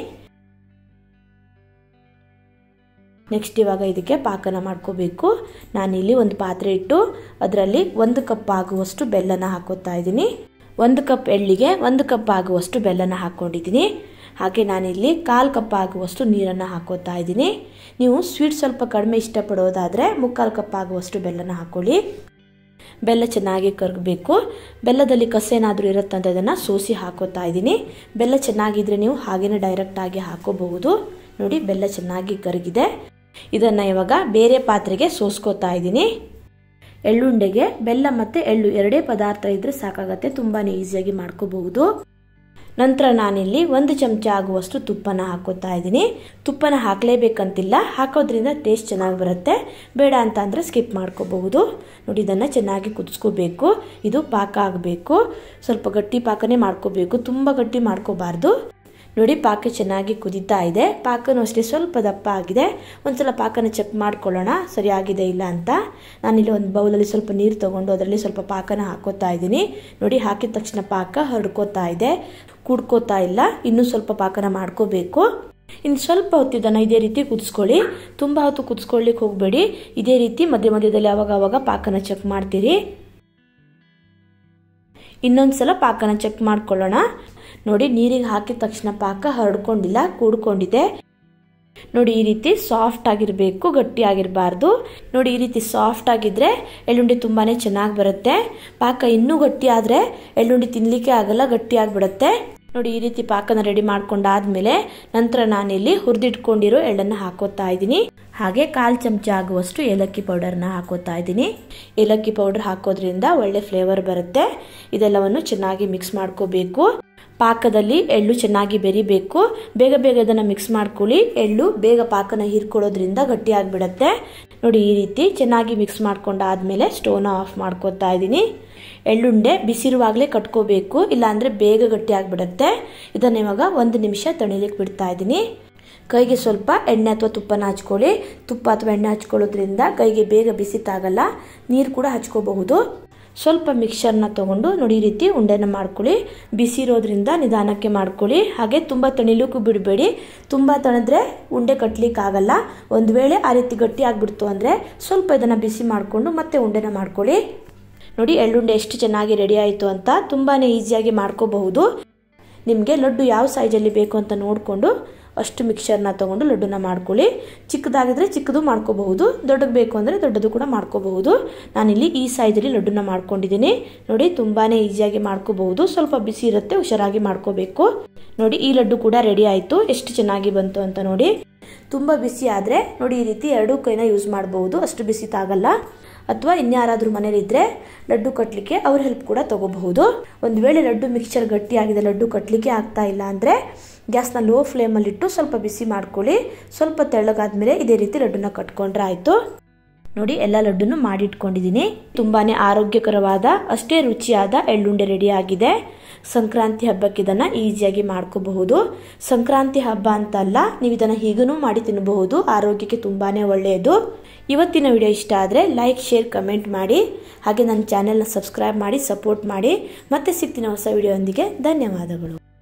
ನೆಕ್ಸ್ಟ್ ಇವಾಗ ಇದಕ್ಕೆ ಪಾಕನ ಮಾಡ್ಕೋಬೇಕು ನಾನಿಲ್ಲಿ ಒಂದು ಪಾತ್ರೆ ಇಟ್ಟು ಅದರಲ್ಲಿ ಒಂದು ಕಪ್ ಆಗುವಷ್ಟು ಬೆಲ್ಲನ ಹಾಕೋತಾ ಇದ್ದೀನಿ ಒಂದು ಕಪ್ ಎಳ್ಳಿಗೆ ಒಂದು ಕಪ್ ಆಗುವಷ್ಟು ಬೆಲ್ಲನ ಹಾಕ್ಕೊಂಡಿದ್ದೀನಿ ಹಾಗೆ ನಾನಿಲ್ಲಿ ಕಾಲು ಕಪ್ ಆಗುವಷ್ಟು ನೀರನ್ನು ಹಾಕೋತಾ ಇದ್ದೀನಿ ನೀವು ಸ್ವೀಟ್ ಸ್ವಲ್ಪ ಕಡಿಮೆ ಇಷ್ಟಪಡೋದಾದರೆ ಮುಕ್ಕಾಲು ಕಪ್ ಆಗುವಷ್ಟು ಬೆಲ್ಲನ ಹಾಕೊಳ್ಳಿ ಬೆಲ್ಲ ಚೆನ್ನಾಗಿ ಕರಗಬೇಕು ಬೆಲ್ಲದಲ್ಲಿ ಕಸೇನಾದರೂ ಇರುತ್ತಂತ ಇದನ್ನು ಸೋಸಿ ಹಾಕೋತಾ ಇದ್ದೀನಿ ಬೆಲ್ಲ ಚೆನ್ನಾಗಿದ್ರೆ ನೀವು ಹಾಗೇನೆ ಡೈರೆಕ್ಟಾಗಿ ಹಾಕೋಬಹುದು ನೋಡಿ ಬೆಲ್ಲ ಚೆನ್ನಾಗಿ ಕರಗಿದೆ ಇದನ್ನು ಇವಾಗ ಬೇರೆ ಪಾತ್ರೆಗೆ ಸೋಸ್ಕೋತಾ ಇದ್ದೀನಿ ಎಳ್ಳುಂಡೆಗೆ ಬೆಲ್ಲ ಮತ್ತು ಎಳ್ಳು ಎರಡೇ ಪದಾರ್ಥ ಇದ್ದರೆ ಸಾಕಾಗತ್ತೆ ತುಂಬಾ ಈಸಿಯಾಗಿ ಮಾಡ್ಕೋಬಹುದು ನಂತರ ನಾನಿಲ್ಲಿ ಒಂದು ಚಮಚ ಆಗುವಷ್ಟು ತುಪ್ಪನ ಹಾಕೋತಾ ಇದ್ದೀನಿ ತುಪ್ಪನ ಹಾಕಲೇಬೇಕಂತಿಲ್ಲ ಹಾಕೋದ್ರಿಂದ ಟೇಸ್ಟ್ ಚೆನ್ನಾಗಿ ಬರುತ್ತೆ ಬೇಡ ಅಂತ ಅಂದರೆ ಸ್ಕಿಪ್ ಮಾಡ್ಕೋಬಹುದು ನೋಡಿ ಇದನ್ನು ಚೆನ್ನಾಗಿ ಕುದಿಸ್ಕೋಬೇಕು ಇದು ಪಾಕ ಆಗಬೇಕು ಸ್ವಲ್ಪ ಗಟ್ಟಿ ಪಾಕನೇ ಮಾಡ್ಕೋಬೇಕು ತುಂಬ ಗಟ್ಟಿ ಮಾಡ್ಕೋಬಾರ್ದು ನೋಡಿ ಪಾಕ ಚೆನ್ನಾಗಿ ಕುದೀತಾ ಇದೆ ಪಾಕನೂ ಅಷ್ಟೇ ಸ್ವಲ್ಪ ದಪ್ಪ ಆಗಿದೆ ಒಂದ್ಸಲ ಪಾಕನ ಚೆಕ್ ಮಾಡ್ಕೊಳ್ಳೋಣ ಸರಿಯಾಗಿದೆ ಇಲ್ಲ ಅಂತ ನಾನಿಲ್ಲಿ ಒಂದು ಬೌಲಲ್ಲಿ ಸ್ವಲ್ಪ ನೀರು ತೊಗೊಂಡು ಅದರಲ್ಲಿ ಸ್ವಲ್ಪ ಪಾಕನ ಹಾಕೋತಾ ಇದ್ದೀನಿ ನೋಡಿ ಹಾಕಿದ ತಕ್ಷಣ ಪಾಕ ಹರಡ್ಕೋತಾ ಇದೆ ಕುಡ್ಕೋತಾ ಇಲ್ಲ ಇನ್ನೂ ಸ್ವಲ್ಪ ಪಾಕನ ಮಾಡ್ಕೋಬೇಕು ಇನ್ನು ಸ್ವಲ್ಪ ಹೊತ್ತು ಇದನ್ನು ಇದೇ ರೀತಿ ಕುದಿಸ್ಕೊಳ್ಳಿ ತುಂಬ ಹೊತ್ತು ಕುದಿಸ್ಕೊಳ್ಳಿಕ್ಕೆ ಹೋಗಬೇಡಿ ಇದೇ ರೀತಿ ಮಧ್ಯ ಮಧ್ಯದಲ್ಲಿ ಅವಾಗ ಅವಾಗ ಪಾಕನ ಚೆಕ್ ಮಾಡ್ತೀರಿ ಇನ್ನೊಂದು ಸಲ ಪಾಕನ ಚೆಕ್ ಮಾಡ್ಕೊಳ್ಳೋಣ ನೋಡಿ ನೀರಿಗೆ ಹಾಕಿದ ತಕ್ಷಣ ಪಾಕ ಹರಡ್ಕೊಂಡಿಲ್ಲ ಕೂಡ್ಕೊಂಡಿದೆ ನೋಡಿ ಈ ರೀತಿ ಸಾಫ್ಟ್ ಆಗಿರಬೇಕು ಗಟ್ಟಿ ಆಗಿರಬಾರ್ದು ನೋಡಿ ಈ ರೀತಿ ಸಾಫ್ಟ್ ಆಗಿದ್ರೆ ಎಳ್ಳುಂಡಿ ತುಂಬಾ ಚೆನ್ನಾಗಿ ಬರುತ್ತೆ ಪಾಕ ಇನ್ನೂ ಗಟ್ಟಿ ಆದರೆ ಎಳ್ಳುಂಡಿ ತಿನ್ನಲಿಕ್ಕೆ ಆಗಲ್ಲ ಗಟ್ಟಿ ಆಗಿಬಿಡುತ್ತೆ ನೋಡಿ ಈ ರೀತಿ ಪಾಕನ ರೆಡಿ ಮಾಡ್ಕೊಂಡಾದ್ಮೇಲೆ ನಂತರ ನಾನಿಲ್ಲಿ ಹುರಿದಿಟ್ಕೊಂಡಿರೋ ಎಳ್ಳನ್ನು ಹಾಕೋತಾ ಇದ್ದೀನಿ ಹಾಗೆ ಕಾಲು ಚಮಚ ಆಗುವಷ್ಟು ಏಲಕ್ಕಿ ಪೌಡರ್ನ ಹಾಕೋತಾ ಇದ್ದೀನಿ ಏಲಕ್ಕಿ ಪೌಡರ್ ಹಾಕೋದ್ರಿಂದ ಒಳ್ಳೆ ಫ್ಲೇವರ್ ಬರುತ್ತೆ ಇದೆಲ್ಲವನ್ನು ಚೆನ್ನಾಗಿ ಮಿಕ್ಸ್ ಮಾಡ್ಕೋಬೇಕು ಪಾಕದಲ್ಲಿ ಎಳ್ಳು ಚೆನ್ನಾಗಿ ಬೆರಿಬೇಕು ಬೇಗ ಬೇಗ ಇದನ್ನು ಮಿಕ್ಸ್ ಮಾಡ್ಕೊಳ್ಳಿ ಎಳ್ಳು ಬೇಗ ಪಾಕನ ಹೀರ್ಕೊಳ್ಳೋದ್ರಿಂದ ಗಟ್ಟಿಯಾಗಿಬಿಡತ್ತೆ ನೋಡಿ ಈ ರೀತಿ ಚೆನ್ನಾಗಿ ಮಿಕ್ಸ್ ಮಾಡ್ಕೊಂಡಾದ್ಮೇಲೆ ಸ್ಟೋವ್ನ ಆಫ್ ಮಾಡ್ಕೋತಾ ಇದ್ದೀನಿ ಎಳ್ಳುಂಡೆ ಬಿಸಿರುವಾಗಲೇ ಕಟ್ಕೋಬೇಕು ಇಲ್ಲಾಂದರೆ ಬೇಗ ಗಟ್ಟಿ ಆಗಿಬಿಡುತ್ತೆ ಇದನ್ನು ಇವಾಗ ಒಂದು ನಿಮಿಷ ತಣಿಲಿಕ್ಕೆ ಬಿಡ್ತಾ ಇದ್ದೀನಿ ಕೈಗೆ ಸ್ವಲ್ಪ ಎಣ್ಣೆ ಅಥವಾ ತುಪ್ಪನ ಹಚ್ಕೊಳ್ಳಿ ತುಪ್ಪ ಅಥವಾ ಎಣ್ಣೆ ಹಚ್ಕೊಳ್ಳೋದ್ರಿಂದ ಕೈಗೆ ಬೇಗ ಬಿಸಿ ತಾಗಲ್ಲ ನೀರು ಕೂಡ ಹಚ್ಕೋಬಹುದು ಸ್ವಲ್ಪ ಮಿಕ್ಸರ್ನ ತೊಗೊಂಡು ನೋಡಿ ಈ ರೀತಿ ಉಂಡೆನ ಮಾಡ್ಕೊಳ್ಳಿ ಬಿಸಿ ಇರೋದ್ರಿಂದ ನಿಧಾನಕ್ಕೆ ಮಾಡ್ಕೊಳ್ಳಿ ಹಾಗೆ ತುಂಬ ತಣಿಲಿಕ್ಕೂ ಬಿಡಬೇಡಿ ತುಂಬ ತಣಿದ್ರೆ ಉಂಡೆ ಕಟ್ಲಿಕ್ಕೆ ಆಗಲ್ಲ ಒಂದು ವೇಳೆ ಆ ರೀತಿ ಗಟ್ಟಿ ಆಗಿಬಿಡ್ತು ಅಂದರೆ ಸ್ವಲ್ಪ ಇದನ್ನು ಬಿಸಿ ಮಾಡಿಕೊಂಡು ಮತ್ತೆ ಉಂಡೆನ ಮಾಡ್ಕೊಳ್ಳಿ ನೋಡಿ ಎಳ್ಳುಂಡೆ ಎಷ್ಟು ಚೆನ್ನಾಗಿ ರೆಡಿ ಆಯಿತು ಅಂತ ತುಂಬಾ ಈಸಿಯಾಗಿ ಮಾಡ್ಕೋಬಹುದು ನಿಮಗೆ ಲಡ್ಡು ಯಾವ ಸೈಜಲ್ಲಿ ಬೇಕು ಅಂತ ನೋಡಿಕೊಂಡು ಅಷ್ಟು ಮಿಕ್ಸರ್ನ ತೊಗೊಂಡು ಲಡ್ಡುನ ಮಾಡ್ಕೊಳ್ಳಿ ಚಿಕ್ಕದಾಗಿದ್ರೆ ಚಿಕ್ಕದು ಮಾಡ್ಕೋಬಹುದು ದೊಡ್ಡದು ಬೇಕು ಅಂದರೆ ದೊಡ್ಡದು ಕೂಡ ಮಾಡ್ಕೋಬಹುದು ನಾನಿಲ್ಲಿ ಈ ಸೈಜಲ್ಲಿ ಲಡ್ಡುನ ಮಾಡ್ಕೊಂಡಿದ್ದೀನಿ ನೋಡಿ ತುಂಬಾ ಈಸಿಯಾಗಿ ಮಾಡ್ಕೋಬಹುದು ಸ್ವಲ್ಪ ಬಿಸಿ ಇರುತ್ತೆ ಹುಷಾರಾಗಿ ಮಾಡ್ಕೋಬೇಕು ನೋಡಿ ಈ ಲಡ್ಡು ಕೂಡ ರೆಡಿ ಆಯಿತು ಎಷ್ಟು ಚೆನ್ನಾಗಿ ಬಂತು ಅಂತ ನೋಡಿ ತುಂಬ ಬಿಸಿ ಆದರೆ ನೋಡಿ ಈ ರೀತಿ ಎರಡೂ ಕೈನ ಯೂಸ್ ಮಾಡಬಹುದು ಅಷ್ಟು ಬಿಸಿ ತಾಗಲ್ಲ ಅಥವಾ ಇನ್ಯಾರಾದರೂ ಮನೇಲಿದ್ದರೆ ಲಡ್ಡು ಕಟ್ಟಲಿಕ್ಕೆ ಅವ್ರ ಹೆಲ್ಪ್ ಕೂಡ ತಗೋಬಹುದು ಒಂದು ವೇಳೆ ಲಡ್ಡು ಮಿಕ್ಸ್ಚರ್ ಗಟ್ಟಿಯಾಗಿದೆ ಲಡ್ಡು ಕಟ್ಟಲಿಕ್ಕೆ ಆಗ್ತಾ ಇಲ್ಲ ಅಂದರೆ ಗ್ಯಾಸ್ನ ಲೋ ಫ್ಲೇಮಲ್ಲಿಟ್ಟು ಸ್ವಲ್ಪ ಬಿಸಿ ಮಾಡ್ಕೊಳ್ಳಿ ಸ್ವಲ್ಪ ತೆಳ್ಳಗಾದ್ಮೇಲೆ ಇದೇ ರೀತಿ ಲಡ್ಡುನ ಕಟ್ಕೊಂಡ್ರೆ ಆಯಿತು ನೋಡಿ ಎಲ್ಲ ಲಡ್ಡುನು ಮಾಡಿಟ್ಕೊಂಡಿದ್ದೀನಿ ತುಂಬಾ ಆರೋಗ್ಯಕರವಾದ ಅಷ್ಟೇ ರುಚಿಯಾದ ಎಳ್ಳುಂಡೆ ರೆಡಿ ಆಗಿದೆ ಸಂಕ್ರಾಂತಿ ಹಬ್ಬಕ್ಕೆ ಇದನ್ನು ಈಸಿಯಾಗಿ ಮಾಡ್ಕೋಬಹುದು ಸಂಕ್ರಾಂತಿ ಹಬ್ಬ ಅಂತ ಅಲ್ಲ ನೀವು ಇದನ್ನು ಹೀಗೂ ಮಾಡಿ ತಿನ್ನಬಹುದು ಆರೋಗ್ಯಕ್ಕೆ ತುಂಬಾ ಒಳ್ಳೆಯದು ಇವತ್ತಿನ ವಿಡಿಯೋ ಇಷ್ಟ ಆದರೆ ಲೈಕ್ ಶೇರ್ ಕಮೆಂಟ್ ಮಾಡಿ ಹಾಗೆ ನನ್ನ ಚಾನೆಲ್ನ ಸಬ್ಸ್ಕ್ರೈಬ್ ಮಾಡಿ ಸಪೋರ್ಟ್ ಮಾಡಿ ಮತ್ತೆ ಸಿಗ್ತೀನಿ ಹೊಸ ವಿಡಿಯೋ ಒಂದಿಗೆ ಧನ್ಯವಾದಗಳು